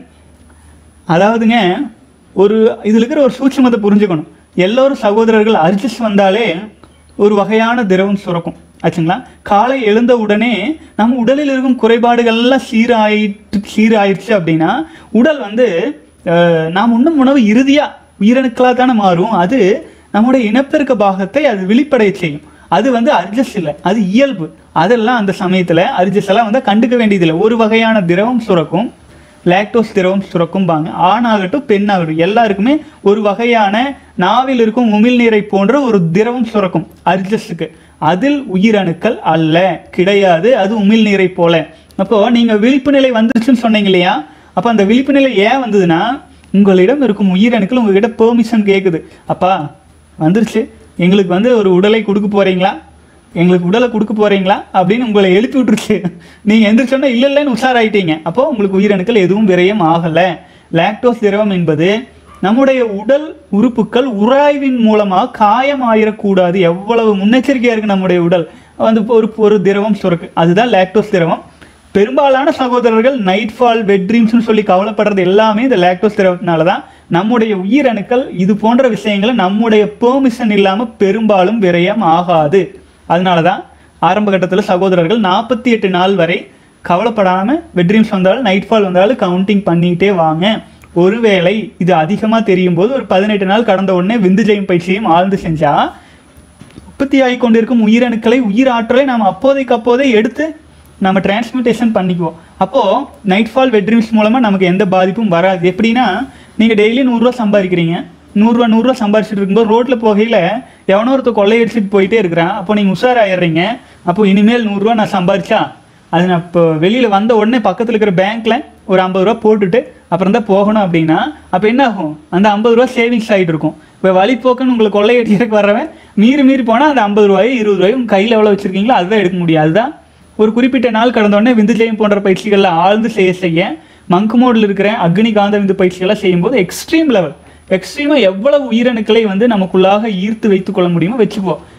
அதாவதுங்க ஒரு இதில் இருக்கிற ஒரு சூட்சுமத்தை புரிஞ்சுக்கணும் எல்லோரும் சகோதரர்கள் அர்ஜிஸ் வந்தாலே ஒரு வகையான திரவம் சுரக்கும் ஆச்சுங்களா காலை எழுந்த உடனே நம்ம உடலில் இருக்கும் குறைபாடுகள் எல்லாம் சீராயிட்டு சீராயிடுச்சு அப்படின்னா உடல் வந்து அஹ், நாம் உண்ணும் உணவு இறுதியாக உயிரணுக்களாக தானே மாறும் அது நம்முடைய இனப்பெருக்க பாகத்தை அது வெளிப்படைய செய்யும் அது வந்து அர்ஜஸ் இல்லை அது இயல்பு அதெல்லாம் அந்த சமயத்தில் அர்ஜஸ் எல்லாம் வந்து கண்டுக்க வேண்டியதில்லை ஒரு வகையான திரவம் சுரக்கும் லாக்டோஸ் திரவம் சுரக்கும்பாங்க ஆணாகட்டும் பெண்ணாகட்டும் எல்லாருக்குமே ஒரு வகையான நாவில் இருக்கும் உமிழ்நீரை போன்ற ஒரு திரவம் சுரக்கும் அர்ஜஸுக்கு அதில் உயிரணுக்கள் அல்ல கிடையாது அது உமிழ்நீரை போல அப்போ நீங்க விழிப்பு நிலை வந்துருச்சுன்னு சொன்னீங்க இல்லையா அப்போ அந்த விழிப்பு நிலை ஏன் வந்ததுன்னா உங்களிடம் இருக்கும் உயிரணுக்கள் உங்ககிட்ட பெர்மிஷன் கேட்குது அப்பா வந்துருச்சு எங்களுக்கு வந்து ஒரு உடலை கொடுக்க போறீங்களா எங்களுக்கு உடலை கொடுக்க போறீங்களா அப்படின்னு உங்களை எழுப்பி விட்டுருச்சு நீங்க எந்திரிச்சோன்னா இல்ல இல்லைன்னு உஷாராயிட்டீங்க அப்போ உங்களுக்கு உயிரணுக்கள் எதுவும் விரயம் ஆகல லாக்டோஸ் திரவம் என்பது நம்முடைய உடல் உறுப்புகள் உராய்வின் மூலமாக காயம் ஆயிடக்கூடாது எவ்வளவு முன்னெச்சரிக்கையா இருக்கு நம்முடைய உடல் வந்து இப்போ ஒரு ஒரு திரவம் சுரக்கு அதுதான் லாக்டோஸ் திரவம் பெரும்பாலான சகோதரர்கள் நைட் ஃபால் வெட் ட்ரீம்ஸ்னு சொல்லி கவலைப்படுறது எல்லாமே இந்த லாக்டோஸ் திரவத்தினால தான் நம்முடைய உயிரணுக்கள் இது போன்ற விஷயங்களை நம்முடைய பெர்மிஷன் இல்லாமல் பெரும்பாலும் விரயம் ஆகாது அதனால தான் ஆரம்ப கட்டத்தில் சகோதரர்கள் நாற்பத்தி எட்டு நாள் வரை கவலைப்படாமல் வெட் ட்ரீம்ஸ் வந்தாலும் நைட் ஃபால் வந்தாலும் கவுண்டிங் பண்ணிக்கிட்டே வாங்க ஒருவேளை இது அதிகமாக தெரியும் போது ஒரு பதினெட்டு நாள் கடந்த உடனே விந்து ஜெயம் பயிற்சியும் ஆழ்ந்து செஞ்சா உற்பத்தி ஆகிக் கொண்டிருக்கும் உயிரணுக்களை உயிர் ஆற்றலை நாம் அப்போதைக்கு அப்போதே எடுத்து நம்ம டிரான்ஸ்மிட்டேஷன் பண்ணிக்குவோம் அப்போது நைட் ஃபால் வெட்ரீம்ஸ் மூலமாக நமக்கு எந்த பாதிப்பும் வராது எப்படின்னா நீங்கள் டெய்லி நூறுரூவா சம்பாதிக்கிறீங்க நூறுரூவா நூறுரூவா சம்பாரிச்சிட்டு இருக்கும்போது ரோட்டில் போகையில் எவனோ ஒருத்தர் கொள்ளையடிச்சிட்டு போயிட்டே இருக்கிறான் அப்போ நீங்கள் உஷாராயிடுறீங்க அப்போ இனிமேல் நூறுரூவா நான் சம்பாரிச்சா அது நான் இப்போ வெளியில் வந்த உடனே பக்கத்தில் இருக்கிற பேங்க்கில் ஒரு ஐம்பது ரூபா போட்டுட்டு அப்புறம் தான் போகணும் அப்படின்னா அப்போ என்ன ஆகும் அந்த ஐம்பது ரூபா சேவிங்ஸ் ஆகிட்டு இருக்கும் இப்போ வழிப்போக்குன்னு உங்களுக்கு கொள்ளையடிக்கிறதுக்கு வர்றவன் மீறி மீறி போனால் அந்த ஐம்பது ரூபாய் இருபது ரூபாயும் கையில் எவ்வளோ வச்சுருக்கீங்களோ அதுதான் எடுக்க முடியும் அதுதான் ஒரு குறிப்பிட்ட நாள் கடந்த உடனே விந்து ஜெயம் போன்ற பயிற்சிகளில் ஆழ்ந்து செய்ய செய்ய மங்கு மோடில் இருக்கிற அக்னி காந்த விந்து பயிற்சிகளை செய்யும்போது எக்ஸ்ட்ரீம் லெவல் எக்ஸ்ட்ரீமாக எவ்வளவு உயிரணுக்களை வந்து நமக்குள்ளாக ஈர்த்து வைத்துக் கொள்ள முடியுமோ வச்சுப்போம்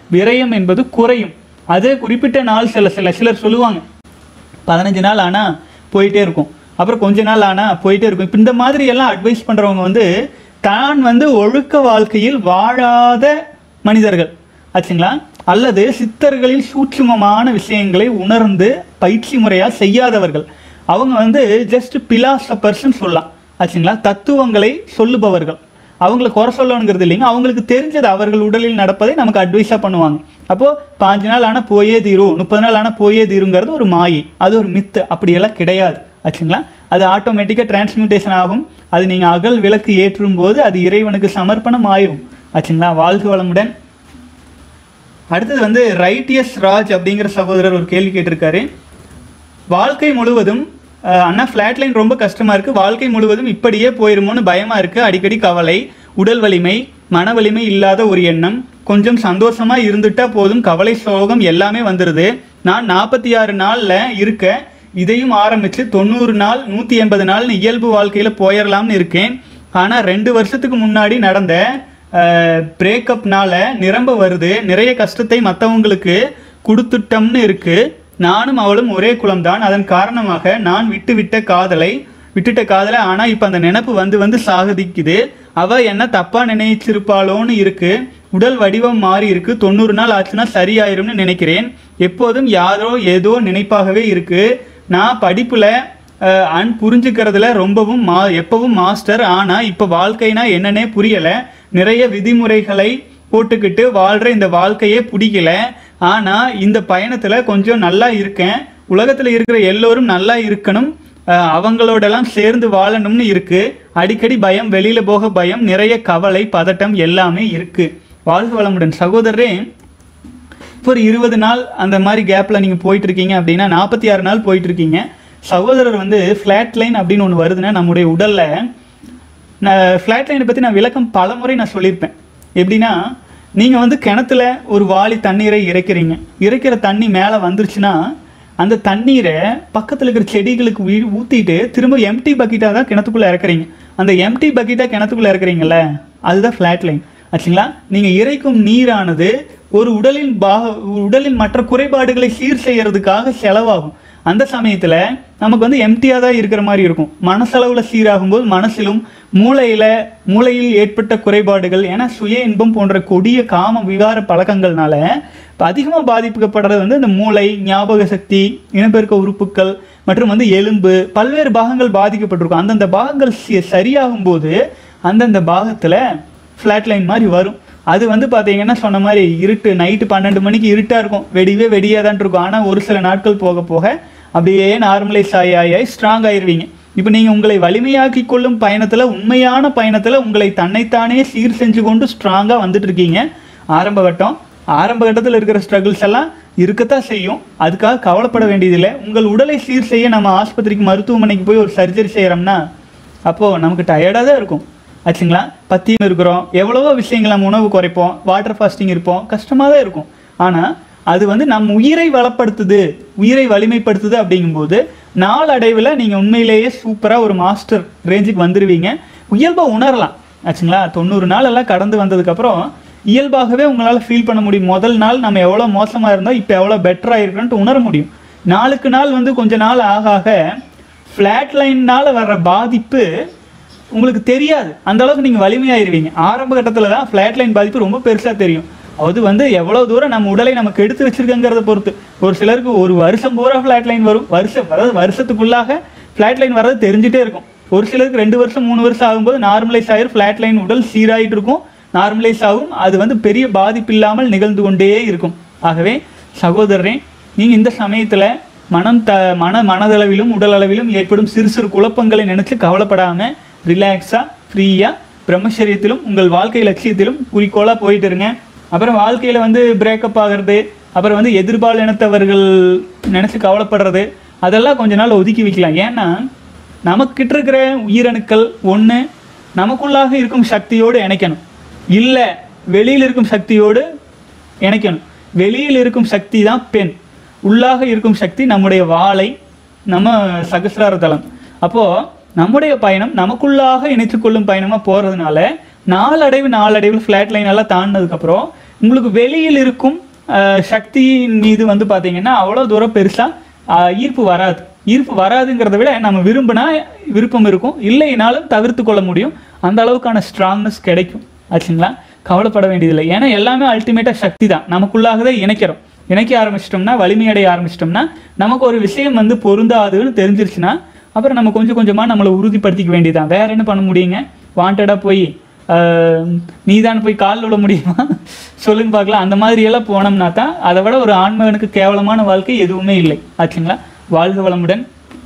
விரயம் என்பது குறையும் அது குறிப்பிட்ட நாள் சில சில சிலர் சொல்லுவாங்க பதினஞ்சு நாள் ஆனால் போயிட்டே இருக்கும் அப்புறம் கொஞ்ச நாள் ஆனால் போயிட்டே இருக்கும் இப்போ இந்த மாதிரி எல்லாம் அட்வைஸ் பண்ணுறவங்க வந்து தான் வந்து ஒழுக்க வாழ்க்கையில் வாழாத மனிதர்கள் ஆச்சுங்களா அல்லது சித்தர்களின் சூட்சுமமான விஷயங்களை உணர்ந்து பயிற்சி முறையாக செய்யாதவர்கள் அவங்க வந்து ஜஸ்ட் பிலாசபர்ஸ்ன்னு சொல்லலாம் ஆச்சுங்களா தத்துவங்களை சொல்லுபவர்கள் அவங்கள குறை சொல்லணுங்கிறது இல்லைங்க அவங்களுக்கு தெரிஞ்சது அவர்கள் உடலில் நடப்பதை நமக்கு அட்வைஸாக பண்ணுவாங்க அப்போது பாஞ்சு நாள் ஆனால் போயே தீரும் முப்பது நாள் ஆனால் போயே தீருங்கிறது ஒரு மாயை அது ஒரு மித்து அப்படியெல்லாம் கிடையாது ஆச்சுங்களா அது ஆட்டோமேட்டிக்காக டிரான்ஸ்மியூட்டேஷன் ஆகும் அது நீங்கள் அகல் விளக்கு ஏற்றும் போது அது இறைவனுக்கு சமர்ப்பணம் ஆயிரும் ஆச்சுங்களா வாழ்க வளமுடன் அடுத்தது வந்து ரைட்டியஸ் ராஜ் அப்படிங்கிற சகோதரர் ஒரு கேள்வி கேட்டிருக்காரு வாழ்க்கை முழுவதும் அஹ், அண்ணா ஃப்ளாட் லைன் ரொம்ப கஷ்டமாக இருக்குது வாழ்க்கை முழுவதும் இப்படியே போயிருமோன்னு பயமாக இருக்குது அடிக்கடி கவலை உடல் வலிமை மன வலிமை இல்லாத ஒரு எண்ணம் கொஞ்சம் சந்தோஷமாக இருந்துட்டா போதும் கவலை சோகம் எல்லாமே வந்துடுது நான் நாற்பத்தி ஆறு நாளில் இருக்க இதையும் ஆரம்பித்து தொண்ணூறு நாள் நூற்றி எண்பது நாள்னு இயல்பு வாழ்க்கையில் போயிடலாம்னு இருக்கேன் ஆனால் ரெண்டு வருஷத்துக்கு முன்னாடி நடந்த பிரேக்கப்னால நிரம்ப வருது நிறைய கஷ்டத்தை மற்றவங்களுக்கு கொடுத்துட்டோம்னு இருக்கு நானும் அவளும் ஒரே குலம்தான் அதன் காரணமாக நான் விட்டு விட்ட காதலை விட்டுட்ட காதலை ஆனா இப்ப அந்த நினைப்பு வந்து வந்து சாகதிக்குது அவ என்ன தப்பா நினைச்சிருப்பாளோன்னு இருக்கு உடல் வடிவம் மாறி இருக்கு தொண்ணூறு நாள் ஆச்சுன்னா சரியாயிரும்னு நினைக்கிறேன் எப்போதும் யாரோ ஏதோ நினைப்பாகவே இருக்கு நான் படிப்புல அஹ், அன் புரிஞ்சுக்கிறதுல ரொம்பவும் மா எப்பவும் மாஸ்டர் ஆனா இப்ப வாழ்க்கைனா என்னன்னே புரியல நிறைய விதிமுறைகளை போட்டுக்கிட்டு வாழ்ற இந்த வாழ்க்கையே பிடிக்கல ஆனா இந்த பயணத்துல கொஞ்சம் நல்லா இருக்கேன் உலகத்துல இருக்கிற எல்லோரும் நல்லா இருக்கணும் அஹ், அவங்களோடலாம் சேர்ந்து வாழணும்னு இருக்கு அடிக்கடி பயம் வெளியில போக பயம் நிறைய கவலை பதட்டம் எல்லாமே இருக்கு வாழ்க வளமுடன் சகோதரரே இப்போ ஒரு இருபது நாள் அந்த மாதிரி கேப்பில் நீங்கள் போயிட்டு இருக்கீங்க அப்படின்னா நாற்பத்தி ஆறு நாள் போயிட்டு இருக்கீங்க சகோதரர் வந்து ஃப்ளாட் லைன் அப்படின்னு ஒன்று வருதுன்னா நம்முடைய உடலில் நான் ஃப்ளாட் லைனை பற்றி நான் விளக்கம் பல முறை நான் சொல்லியிருப்பேன் எப்படின்னா நீங்கள் வந்து கிணத்துல ஒரு வாளி தண்ணீரை இறைக்கிறீங்க இறைக்கிற தண்ணி மேலே வந்துருச்சுன்னா அந்த தண்ணீரை பக்கத்தில் இருக்கிற செடிகளுக்கு வீ ஊற்றிட்டு திரும்ப எம்டி பக்கெட்டாக தான் கிணத்துக்குள்ளே இறக்குறீங்க அந்த எம்டி பக்கெட்டாக கிணத்துக்குள்ளே இறக்குறீங்கல்ல அதுதான் ஃப்ளாட் லைன் ஆச்சுங்களா நீங்கள் இறைக்கும் நீரானது ஒரு உடலின் பாக உடலின் மற்ற குறைபாடுகளை சீர் செய்யறதுக்காக செலவாகும் அந்த சமயத்தில் நமக்கு வந்து எம்டியாக தான் இருக்கிற மாதிரி இருக்கும் மனசளவில் சீராகும்போது மனசிலும் மூளையில் மூளையில் ஏற்பட்ட குறைபாடுகள் ஏன்னா சுய இன்பம் போன்ற கொடிய காம விகார பழக்கங்கள்னால இப்போ அதிகமாக பாதிக்கப்படுறது வந்து இந்த மூளை ஞாபக சக்தி இனப்பெருக்க உறுப்புகள் மற்றும் வந்து எலும்பு பல்வேறு பாகங்கள் பாதிக்கப்பட்டிருக்கும் அந்தந்த பாகங்கள் சி- சரியாகும் போது அந்தந்த பாகத்தில் ஃப்ளாட் லைன் மாதிரி வரும் அது வந்து பார்த்தீங்கன்னா சொன்ன மாதிரி இருட்டு நைட்டு பன்னெண்டு மணிக்கு இருட்டாக இருக்கும் வெடிவே வெடியாக தான் இருக்கும் ஆனால் ஒரு சில நாட்கள் போக போக அப்படியே நார்மலைஸ் ஆகி ஆகி ஆகி ஸ்ட்ராங் ஆயிருவீங்க இப்போ நீங்கள் உங்களை வலிமையாக்கி கொள்ளும் பயணத்தில் உண்மையான பயணத்தில் உங்களை தன்னைத்தானே சீர் செஞ்சு கொண்டு ஸ்ட்ராங்காக வந்துட்டு இருக்கீங்க ஆரம்ப கட்டம் ஆரம்ப கட்டத்தில் இருக்கிற ஸ்ட்ரகிள்ஸ் எல்லாம் இருக்கத்தான் செய்யும் அதுக்காக கவலைப்பட வேண்டியதில்லை உங்கள் உடலை சீர் செய்ய நம்ம ஆஸ்பத்திரிக்கு மருத்துவமனைக்கு போய் ஒரு சர்ஜரி செய்கிறோம்னா அப்போது நமக்கு டயர்டாக தான் இருக்கும் ஆச்சுங்களா பத்தியும் இருக்கிறோம் எவ்வளவோ விஷயங்கள் நம்ம உணவு குறைப்போம் வாட்டர் ஃபாஸ்டிங் இருப்போம் கஷ்டமாக தான் இருக்கும் ஆனால் அது வந்து நம் உயிரை வளப்படுத்துது உயிரை வலிமைப்படுத்துது அப்படிங்கும்போது நாளடைவில் நீங்கள் உண்மையிலேயே சூப்பராக ஒரு மாஸ்டர் ரேஞ்சுக்கு வந்துடுவீங்க இயல்பாக உணரலாம் ஆச்சுங்களா தொண்ணூறு நாள் எல்லாம் கடந்து வந்ததுக்கப்புறம் இயல்பாகவே உங்களால் ஃபீல் பண்ண முடியும் முதல் நாள் நம்ம எவ்வளோ மோசமாக இருந்தோம் இப்போ எவ்வளோ பெட்டராக இருக்கோன்ட்டு உணர முடியும் நாளுக்கு நாள் வந்து கொஞ்ச நாள் ஆக ஆக ஃப்ளாட் லைன்னால் வர்ற பாதிப்பு உங்களுக்கு தெரியாது அந்த அளவுக்கு நீங்கள் வலிமையாயிருவீங்க ஆரம்ப கட்டத்தில் தான் ஃப்ளாட் லைன் பாதிப்பு ரொம்ப பெருசாக தெரியும் அது வந்து எவ்வளோ தூரம் நம்ம உடலை நமக்கு எடுத்து வச்சிருக்கங்கிறத பொறுத்து ஒரு சிலருக்கு ஒரு வருஷம் பூரா ஃப்ளாட் லைன் வரும் வருஷம் அதாவது வருஷத்துக்குள்ளாக ஃப்ளாட் லைன் வர்றது தெரிஞ்சுட்டே இருக்கும் ஒரு சிலருக்கு ரெண்டு வருஷம் மூணு வருஷம் ஆகும்போது நார்மலைஸ் ஆயிரும் ஃப்ளாட் லைன் உடல் சீராயிட்டு இருக்கும் நார்மலைஸ் ஆகும் அது வந்து பெரிய பாதிப்பு இல்லாமல் நிகழ்ந்து கொண்டே இருக்கும் ஆகவே சகோதரரே நீங்கள் இந்த சமயத்தில் மனம் த மன மனதளவிலும் உடல் அளவிலும் ஏற்படும் சிறு சிறு குழப்பங்களை நினைச்சு கவலைப்படாமல் ரிலாக்ஸாக ஃப்ரீயாக பிரம்மச்சரியத்திலும் உங்கள் வாழ்க்கை லட்சியத்திலும் குறிக்கோளாக போயிட்டு இருங்க அப்புறம் வாழ்க்கையில் வந்து பிரேக்கப் ஆகிறது அப்புறம் வந்து எதிர்பால் இனத்தவர்கள் நினச்சி கவலைப்படுறது அதெல்லாம் கொஞ்ச நாள் ஒதுக்கி வைக்கலாம் ஏன்னா நமக்கிட்ட இருக்கிற உயிரணுக்கள் ஒன்று நமக்குள்ளாக இருக்கும் சக்தியோடு இணைக்கணும் இல்லை வெளியில் இருக்கும் சக்தியோடு இணைக்கணும் வெளியில் இருக்கும் சக்தி தான் பெண் உள்ளாக இருக்கும் சக்தி நம்முடைய வாளை நம்ம சகசிரார தலம் அப்போது நம்முடைய பயணம் நமக்குள்ளாக இணைத்துக் கொள்ளும் பயணமாக போகிறதுனால நாளடைவு நாளடைவில் ஃப்ளாட் லைன் எல்லாம் தாண்டினதுக்கப்புறம் உங்களுக்கு வெளியில் இருக்கும் அஹ், சக்தியின் மீது வந்து பார்த்தீங்கன்னா அவ்வளோ தூரம் பெருசாக ஈர்ப்பு வராது ஈர்ப்பு வராதுங்கிறத விட நம்ம விரும்பினா விருப்பம் இருக்கும் இல்லைனாலும் தவிர்த்து கொள்ள முடியும் அந்த அளவுக்கான ஸ்ட்ராங்னஸ் கிடைக்கும் ஆச்சுங்களா கவலைப்பட வேண்டியதில்லை ஏன்னா எல்லாமே அல்டிமேட்டாக சக்தி தான் நமக்குள்ளாகவே இணைக்கிறோம் இணைக்க ஆரம்பிச்சிட்டோம்னா வலிமையடைய ஆரம்பிச்சிட்டோம்னா நமக்கு ஒரு விஷயம் வந்து பொருந்தாதுன்னு தெரிஞ்சிருச்சுன்னா அப்புறம் நம்ம கொஞ்சம் கொஞ்சமாக நம்மளை உறுதிப்படுத்திக்க வேண்டியதான் வேற என்ன பண்ண முடியுங்க வாண்டடாக போய் நீ தான் போய் காலில் விட முடியுமா சொல்லுங்க பார்க்கலாம் அந்த மாதிரி எல்லாம் போனோம்னா தான் அதை விட ஒரு ஆண்மகனுக்கு கேவலமான வாழ்க்கை எதுவுமே இல்லை ஆச்சுங்களா வாழ்க வளமுடன்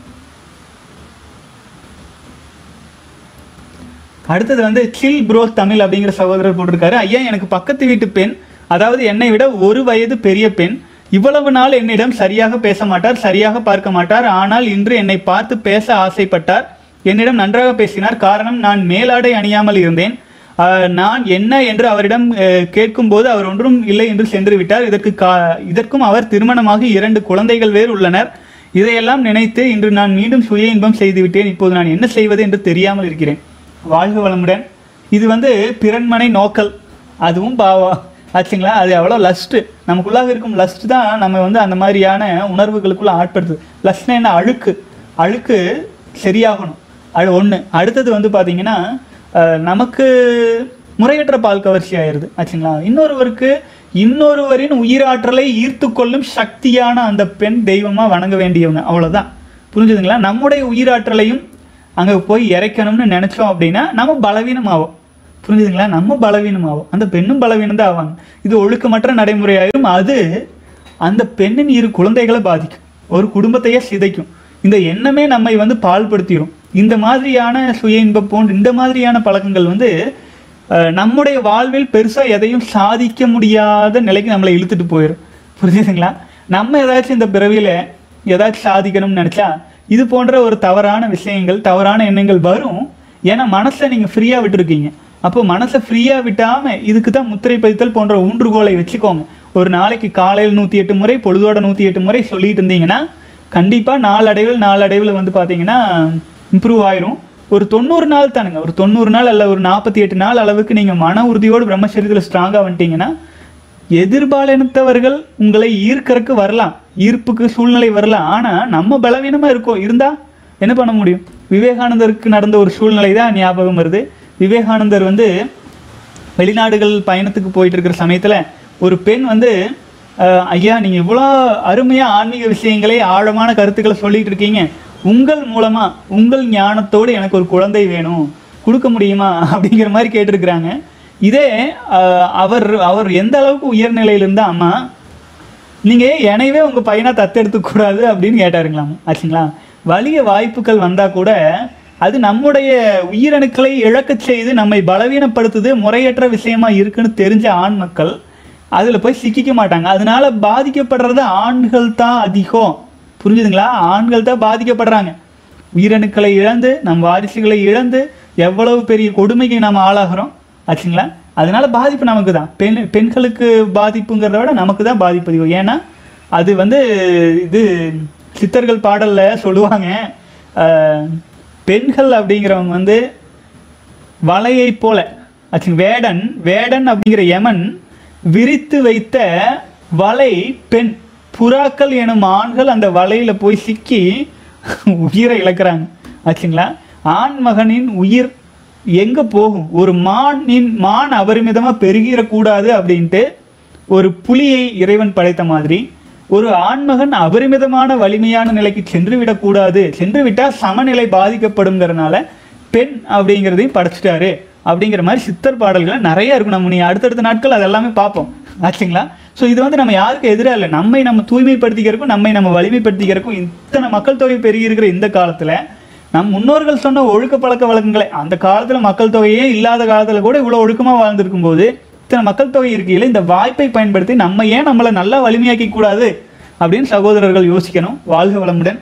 அடுத்தது வந்து சில் ப்ரோ தமிழ் அப்படிங்கிற சகோதரர் போட்டிருக்காரு ஐயா எனக்கு பக்கத்து வீட்டு பெண் அதாவது என்னை விட ஒரு வயது பெரிய பெண் இவ்வளவு நாள் என்னிடம் சரியாக பேச மாட்டார் சரியாக பார்க்க மாட்டார் ஆனால் இன்று என்னை பார்த்து பேச ஆசைப்பட்டார் என்னிடம் நன்றாக பேசினார் காரணம் நான் மேலாடை அணியாமல் இருந்தேன் ஆஹ், நான் என்ன என்று அவரிடம் அஹ், கேட்கும்போது அவர் ஒன்றும் இல்லை என்று சென்று விட்டார் இதற்கு கா இதற்கும் அவர் திருமணமாகி இரண்டு குழந்தைகள் வேறு உள்ளனர் இதையெல்லாம் நினைத்து இன்று நான் மீண்டும் சுய இன்பம் செய்துவிட்டேன் இப்போது நான் என்ன செய்வது என்று தெரியாமல் இருக்கிறேன் வாழ்க வளமுடன் இது வந்து பிறன்மனை நோக்கல் அதுவும் பாவா ஆச்சுங்களா அது எவ்வளோ லஸ்ட்டு நமக்குள்ளாக இருக்கும் லஸ்ட் தான் நம்ம வந்து அந்த மாதிரியான உணர்வுகளுக்குள்ள ஆட்படுத்துது லஸ்ட்னா என்ன அழுக்கு அழுக்கு சரியாகணும் அது ஒன்று அடுத்தது வந்து பார்த்தீங்கன்னா அஹ், நமக்கு முறையற்ற பால் கவர்ச்சி ஆயிடுது ஆச்சுங்களா இன்னொருவருக்கு இன்னொருவரின் உயிராற்றலை ஈர்த்து கொள்ளும் சக்தியான அந்த பெண் தெய்வமாக வணங்க வேண்டியவங்க அவ்வளோதான் புரிஞ்சுதுங்களா நம்முடைய உயிராற்றலையும் அங்கே போய் இறைக்கணும்னு நினச்சோம் அப்படின்னா நம்ம பலவீனமாவோம் புரிஞ்சுதுங்களா நம்ம பலவீனமாவோம் அந்த பெண்ணும் பலவீனம் தான் ஆவாங்க இது ஒழுக்கமற்ற நடைமுறையாயிரும் அது அந்த பெண்ணின் இரு குழந்தைகளை பாதிக்கும் ஒரு குடும்பத்தையே சிதைக்கும் இந்த எண்ணமே நம்மை வந்து பால்படுத்திடும் இந்த மாதிரியான சுய இன்பம் போன்ற இந்த மாதிரியான பழக்கங்கள் வந்து அஹ், நம்முடைய வாழ்வில் பெருசாக எதையும் சாதிக்க முடியாத நிலைக்கு நம்மளை இழுத்துட்டு போயிடும் புரிஞ்சுதுங்களா நம்ம ஏதாச்சும் இந்த பிறவியில் ஏதாச்சும் சாதிக்கணும்னு நினச்சா இது போன்ற ஒரு தவறான விஷயங்கள் தவறான எண்ணங்கள் வரும் ஏன்னா மனசை நீங்கள் ஃப்ரீயாக விட்டுருக்கீங்க அப்போ மனசை ஃப்ரீயாக விட்டாமல் இதுக்கு தான் முத்திரை பதித்தல் போன்ற ஊன்றுகோலை வச்சுக்கோங்க ஒரு நாளைக்கு காலையில் நூற்றி எட்டு முறை பொழுதோட நூற்றி எட்டு முறை சொல்லிட்டு இருந்தீங்கன்னா கண்டிப்பாக நாளடைவில் நாளடைவில் வந்து பார்த்தீங்கன்னா இம்ப்ரூவ் ஆயிரும் ஒரு தொண்ணூறு நாள் தானுங்க ஒரு தொண்ணூறு நாள் அல்ல ஒரு நாற்பத்தி எட்டு நாள் அளவுக்கு நீங்கள் மன உறுதியோடு பிரம்மச்சரியத்தில் ஸ்ட்ராங்காக வந்துட்டீங்கன்னா எதிர்பாலினத்தவர்கள் உங்களை ஈர்க்கறக்கு வரலாம் ஈர்ப்புக்கு சூழ்நிலை வரலாம் ஆனால் நம்ம பலவீனமாக இருக்கோம் இருந்தா என்ன பண்ண முடியும் விவேகானந்தருக்கு நடந்த ஒரு சூழ்நிலை தான் ஞாபகம் வருது விவேகானந்தர் வந்து வெளிநாடுகள் பயணத்துக்கு போயிட்டு இருக்கிற சமயத்தில் ஒரு பெண் வந்து அஹ், ஐயா நீங்கள் இவ்வளோ அருமையாக ஆன்மீக விஷயங்களை ஆழமான கருத்துக்களை சொல்லிட்டு இருக்கீங்க உங்கள் மூலமாக உங்கள் ஞானத்தோடு எனக்கு ஒரு குழந்தை வேணும் கொடுக்க முடியுமா அப்படிங்கிற மாதிரி கேட்டிருக்கிறாங்க இதே அஹ், அவர் அவர் எந்த அளவுக்கு உயர்நிலையில் இருந்தால் அம்மா நீங்கள் என்னையவே உங்கள் பையனை தத்தெடுத்துக்க கூடாது அப்படின்னு கேட்டாருங்களாம் ஆச்சுங்களா வலிய வாய்ப்புகள் வந்தால் கூட அது நம்முடைய உயிரணுக்களை இழக்கச் செய்து நம்மை பலவீனப்படுத்துது முறையற்ற விஷயமா இருக்குன்னு தெரிஞ்ச ஆண் மக்கள் அதில் போய் சிக்கிக்க மாட்டாங்க அதனால பாதிக்கப்படுறது ஆண்கள் தான் அதிகம் புரிஞ்சுதுங்களா ஆண்கள் தான் பாதிக்கப்படுறாங்க உயிரணுக்களை இழந்து நம் வாரிசுகளை இழந்து எவ்வளவு பெரிய கொடுமைக்கு நம்ம ஆளாகிறோம் ஆச்சுங்களா அதனால பாதிப்பு நமக்கு தான் பெண் பெண்களுக்கு பாதிப்புங்கிறத விட நமக்கு தான் பாதிப்பு அதிகம் ஏன்னா அது வந்து இது சித்தர்கள் பாடல்ல சொல்லுவாங்க அஹ், பெண்கள் அப்படிங்கிறவங்க வந்து வலையை போல ஆச்சு வேடன் வேடன் அப்படிங்கிற யமன் விரித்து வைத்த வலை பெண் புறாக்கள் எனும் ஆண்கள் அந்த வலையில போய் சிக்கி உயிரை இழக்கிறாங்க ஆச்சுங்களா ஆண் மகனின் உயிர் எங்க போகும் ஒரு மானின் மான் அபரிமிதமா பெருகிடக்கூடாது அப்படின்ட்டு ஒரு புலியை இறைவன் படைத்த மாதிரி ஒரு ஆண்மகன் அபரிமிதமான வலிமையான நிலைக்கு சென்று விடக்கூடாது சென்று விட்டால் சமநிலை பாதிக்கப்படுங்கிறனால பெண் அப்படிங்கிறதையும் படைச்சிட்டாரு அப்படிங்கிற மாதிரி சித்தர் பாடல்கள் நிறைய இருக்கும் நம்ம நீ அடுத்தடுத்த நாட்கள் அதெல்லாமே பார்ப்போம் ஆச்சுங்களா ஸோ இது வந்து நம்ம யாருக்கு எதிராக இல்லை நம்மை நம்ம தூய்மைப்படுத்திக்கிறக்கும் நம்மை நம்ம வலிமைப்படுத்திக்கிறக்கும் இத்தனை மக்கள் தொகை பெருகி இருக்கிற இந்த காலத்தில் நம் முன்னோர்கள் சொன்ன ஒழுக்க பழக்க வழக்கங்களை அந்த காலத்தில் மக்கள் தொகையே இல்லாத காலத்தில் கூட இவ்வளோ ஒழுக்கமாக வாழ்ந்திருக்கும் போது இத்தனை மக்கள் தொகை இருக்கையில் இந்த வாய்ப்பை பயன்படுத்தி நம்ம ஏன் நம்மளை நல்லா வலிமையாக்கி கூடாது அப்படின்னு சகோதரர்கள் யோசிக்கணும் வாழ்க வளமுடன்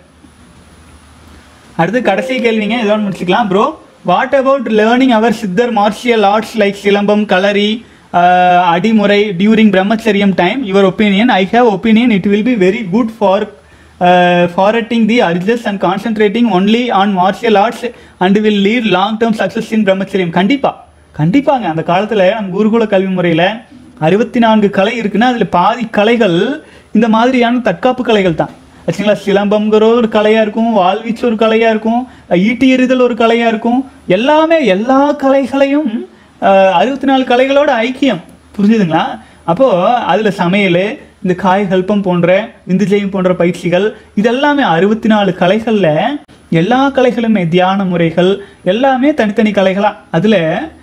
அடுத்து கடைசி கேள்விங்க இதோட முடிச்சுக்கலாம் bro what about learning our Siddhar martial arts like Silambam Kalari Adimurai during brahmacharyam time your opinion I have opinion it will be very good for forgetting the urges and concentrating only on martial arts and will lead long term success in brahmacharyam கண்டிப்பாக கண்டிப்பாங்க அந்த காலத்தில் நம்ம குருகுல கல்வி முறையில் அறுபத்தி நான்கு கலை இருக்குன்னா அதில் பாதி கலைகள் இந்த மாதிரியான தற்காப்பு கலைகள் தான் ஆச்சுங்களா சிலம்பம்ங்கிற ஒரு கலையாக இருக்கும் வாழ்வீச்சு ஒரு கலையாக இருக்கும் ஈட்டி எறிதல் ஒரு கலையாக இருக்கும் எல்லாமே எல்லா கலைகளையும் அறுபத்தி நாலு கலைகளோட ஐக்கியம் புரிஞ்சுதுங்களா அப்போது அதில் சமையல் இந்த காய் கல்பம் போன்ற விந்து ஜெயம் போன்ற பயிற்சிகள் இதெல்லாமே அறுபத்தி நாலு கலைகளில் எல்லா கலைகளுமே தியான முறைகள் எல்லாமே தனித்தனி கலைகளாக அதில்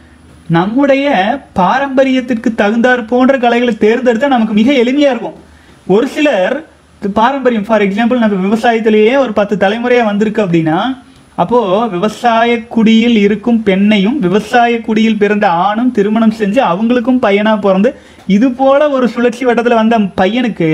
நம்முடைய பாரம்பரியத்திற்கு தகுந்தாற் போன்ற கலைகளை தேர்ந்தெடுத்தால் நமக்கு மிக எளிமையாக இருக்கும் ஒரு சிலர் இது பாரம்பரியம் ஃபார் எக்ஸாம்பிள் நம்ம விவசாயத்திலேயே ஒரு பத்து தலைமுறையாக வந்திருக்கு அப்படின்னா அப்போது விவசாய குடியில் இருக்கும் பெண்ணையும் விவசாய குடியில் பிறந்த ஆணும் திருமணம் செஞ்சு அவங்களுக்கும் பையனாக பிறந்து இது போல ஒரு சுழற்சி வட்டத்தில் வந்த பையனுக்கு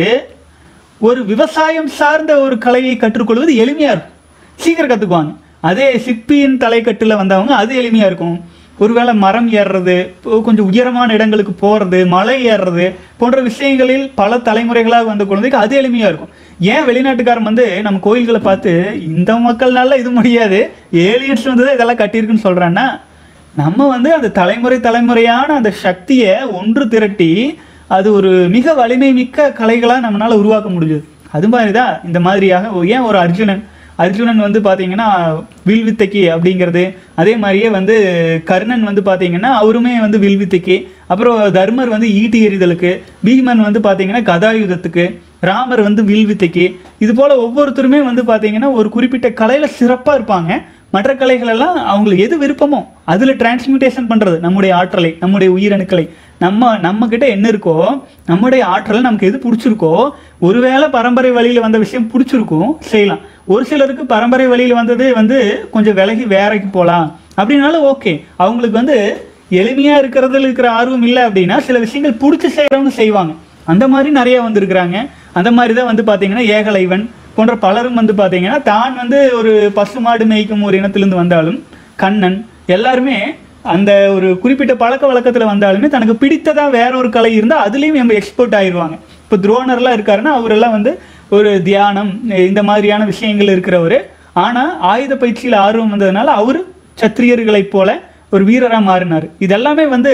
ஒரு விவசாயம் சார்ந்த ஒரு கலையை கற்றுக்கொள்வது எளிமையாக இருக்கும் சீக்கிரம் கற்றுக்குவாங்க அதே சிற்பியின் தலைக்கட்டில் வந்தவங்க அது எளிமையாக இருக்கும் ஒருவேளை மரம் ஏறுறது இப்போ கொஞ்சம் உயரமான இடங்களுக்கு போகிறது மலை ஏறுறது போன்ற விஷயங்களில் பல தலைமுறைகளாக வந்த குழந்தைக்கு அது எளிமையாக இருக்கும் ஏன் வெளிநாட்டுக்காரன் வந்து நம்ம கோயில்களை பார்த்து இந்த மக்கள்னால இது முடியாது ஏலியன்ஸ் வந்து தான் இதெல்லாம் கட்டியிருக்குன்னு சொல்கிறான்னா நம்ம வந்து அந்த தலைமுறை தலைமுறையான அந்த சக்தியை ஒன்று திரட்டி அது ஒரு மிக வலிமை மிக்க கலைகளாக நம்மளால் உருவாக்க முடிஞ்சது அது மாதிரி தான் இந்த மாதிரியாக ஏன் ஒரு அர்ஜுனன் அர்ஜுனன் வந்து பார்த்தீங்கன்னா வில்வித்தைக்கு அப்படிங்கிறது அதே மாதிரியே வந்து கர்ணன் வந்து பார்த்தீங்கன்னா அவருமே வந்து வில்வித்தைக்கு அப்புறம் தர்மர் வந்து ஈட்டி எறிதலுக்கு பீமன் வந்து பார்த்தீங்கன்னா கதாயுதத்துக்கு ராமர் வந்து வில்வித்தைக்கு இது போல் ஒவ்வொருத்தருமே வந்து பார்த்தீங்கன்னா ஒரு குறிப்பிட்ட கலையில் சிறப்பாக இருப்பாங்க மற்ற கலைகள் எல்லாம் அவங்களுக்கு எது விருப்பமோ அதில் டிரான்ஸ்மியூட்டேஷன் பண்ணுறது நம்முடைய ஆற்றலை நம்முடைய உயிரணுக்களை நம்ம நம்ம கிட்ட என்ன இருக்கோ நம்முடைய ஆற்றல் நமக்கு எது பிடிச்சிருக்கோ ஒருவேளை பரம்பரை வழியில் வந்த விஷயம் பிடிச்சிருக்கும் செய்யலாம் ஒரு சிலருக்கு பரம்பரை வழியில் வந்தது வந்து கொஞ்சம் விலகி வேறைக்கு போகலாம் அப்படின்னாலும் ஓகே அவங்களுக்கு வந்து எளிமையாக இருக்கிறதுல இருக்கிற ஆர்வம் இல்லை அப்படின்னா சில விஷயங்கள் பிடிச்சி செய்கிறவங்க செய்வாங்க அந்த மாதிரி நிறைய வந்திருக்கிறாங்க அந்த மாதிரி தான் வந்து பார்த்தீங்கன்னா ஏகலைவன் போன்ற பலரும் வந்து பார்த்தீங்கன்னா தான் வந்து ஒரு பசுமாடு மேய்க்கும் ஒரு இனத்திலிருந்து வந்தாலும் கண்ணன் எல்லாருமே அந்த ஒரு குறிப்பிட்ட பழக்க வழக்கத்தில் வந்தாலுமே தனக்கு பிடித்ததா வேற ஒரு கலை இருந்தால் அதுலேயும் நம்ம எக்ஸ்பர்ட் ஆயிடுவாங்க இப்போ துரோணர்லாம் இருக்காருன்னா அவரெல்லாம் வந்து ஒரு தியானம் இந்த மாதிரியான விஷயங்கள் இருக்கிறவர் ஆனால் ஆயுத பயிற்சியில் ஆர்வம் வந்ததுனால அவர் சத்திரியர்களைப் போல ஒரு வீரராக மாறினார் இதெல்லாமே வந்து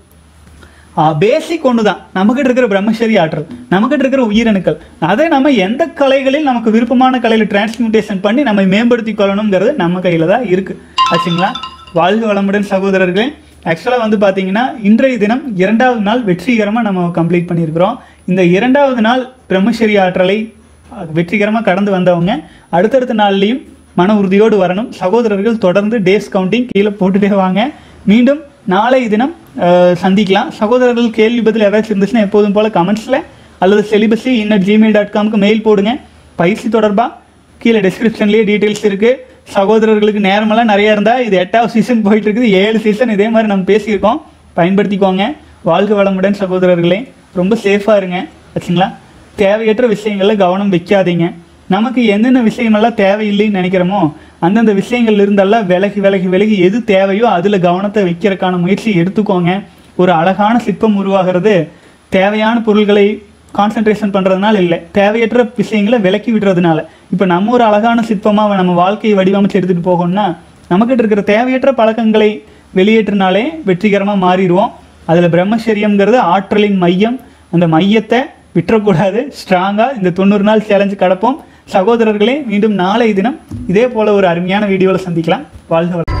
பேசிக் ஒன்று தான் நம்மகிட்ட இருக்கிற பிரம்மச்சரி ஆற்றல் நம்மகிட்ட இருக்கிற உயிரணுக்கள் அதை நம்ம எந்த கலைகளில் நமக்கு விருப்பமான கலையில் டிரான்ஸ்மியூட்டேஷன் பண்ணி நம்ம மேம்படுத்தி கொள்ளணுங்கிறது நம்ம கையில் தான் இருக்குது ஆச்சுங்களா வாழ்க வளமுடன் சகோதரர்களே ஆக்சுவலாக வந்து பார்த்தீங்கன்னா இன்றைய தினம் இரண்டாவது நாள் வெற்றிகரமாக நம்ம கம்ப்ளீட் பண்ணியிருக்கிறோம் இந்த இரண்டாவது நாள் பிரம்மச்சரி ஆற்றலை வெற்றிகரமாக கடந்து வந்தவங்க அடுத்தடுத்த நாள்லேயும் மன உறுதியோடு வரணும் சகோதரர்கள் தொடர்ந்து டேஸ் கவுண்டிங் கீழே போட்டுட்டே வாங்க மீண்டும் நாளை தினம் அஹ், சந்திக்கலாம் சகோதரர்கள் கேள்வி பதில் ஏதாச்சும் இருந்துச்சுன்னா எப்போதும் போல் கமெண்ட்ஸில் அல்லது செலிபஸி இன்னட் ஜிமெயில் டாட் காம்க்கு மெயில் போடுங்க பயிற்சி தொடர்பாக கீழே டிஸ்கிரிப்ஷன்லேயே டீட்டெயில்ஸ் இருக்குது சகோதரர்களுக்கு நேரமெல்லாம் நிறைய இருந்தால் இது எட்டாவது சீசன் போயிட்டு இருக்குது ஏழு சீசன் இதே மாதிரி நம்ம பேசியிருக்கோம் பயன்படுத்திக்கோங்க வாழ்க வளமுடன் சகோதரர்களே ரொம்ப சேஃபாக இருங்க ஆச்சுங்களா தேவையற்ற விஷயங்களில் கவனம் வைக்காதீங்க நமக்கு என்னென்ன விஷயமெல்லாம் தேவையில்லைன்னு நினைக்கிறோமோ அந்தந்த விஷயங்கள்ல இருந்தெல்லாம் விலகி விலகி விலகி எது தேவையோ அதில் கவனத்தை வைக்கிறதுக்கான முயற்சி எடுத்துக்கோங்க ஒரு அழகான சிற்பம் உருவாகிறது தேவையான பொருள்களை கான்சென்ட்ரேஷன் பண்ணுறதுனால இல்லை தேவையற்ற விஷயங்களை விலக்கி விடுறதுனால இப்போ நம்ம ஒரு அழகான சிற்பமாக நம்ம வாழ்க்கையை வடிவமைச்சு எடுத்துகிட்டு போகணும்னா நம்மக்கிட்ட இருக்கிற தேவையற்ற பழக்கங்களை வெளியேற்றினாலே வெற்றிகரமாக மாறிடுவோம் அதில் பிரம்மச்சரியம்ங்கிறது ஆற்றலின் மையம் அந்த மையத்தை விட்டுறக்கூடாது ஸ்ட்ராங்காக இந்த தொண்ணூறு நாள் சேலஞ்சு கடப்போம் சகோதரர்களே மீண்டும் நாளை தினம் இதே போல ஒரு அருமையான வீடியோவில் சந்திக்கலாம் வாழ்க வளமுடன்.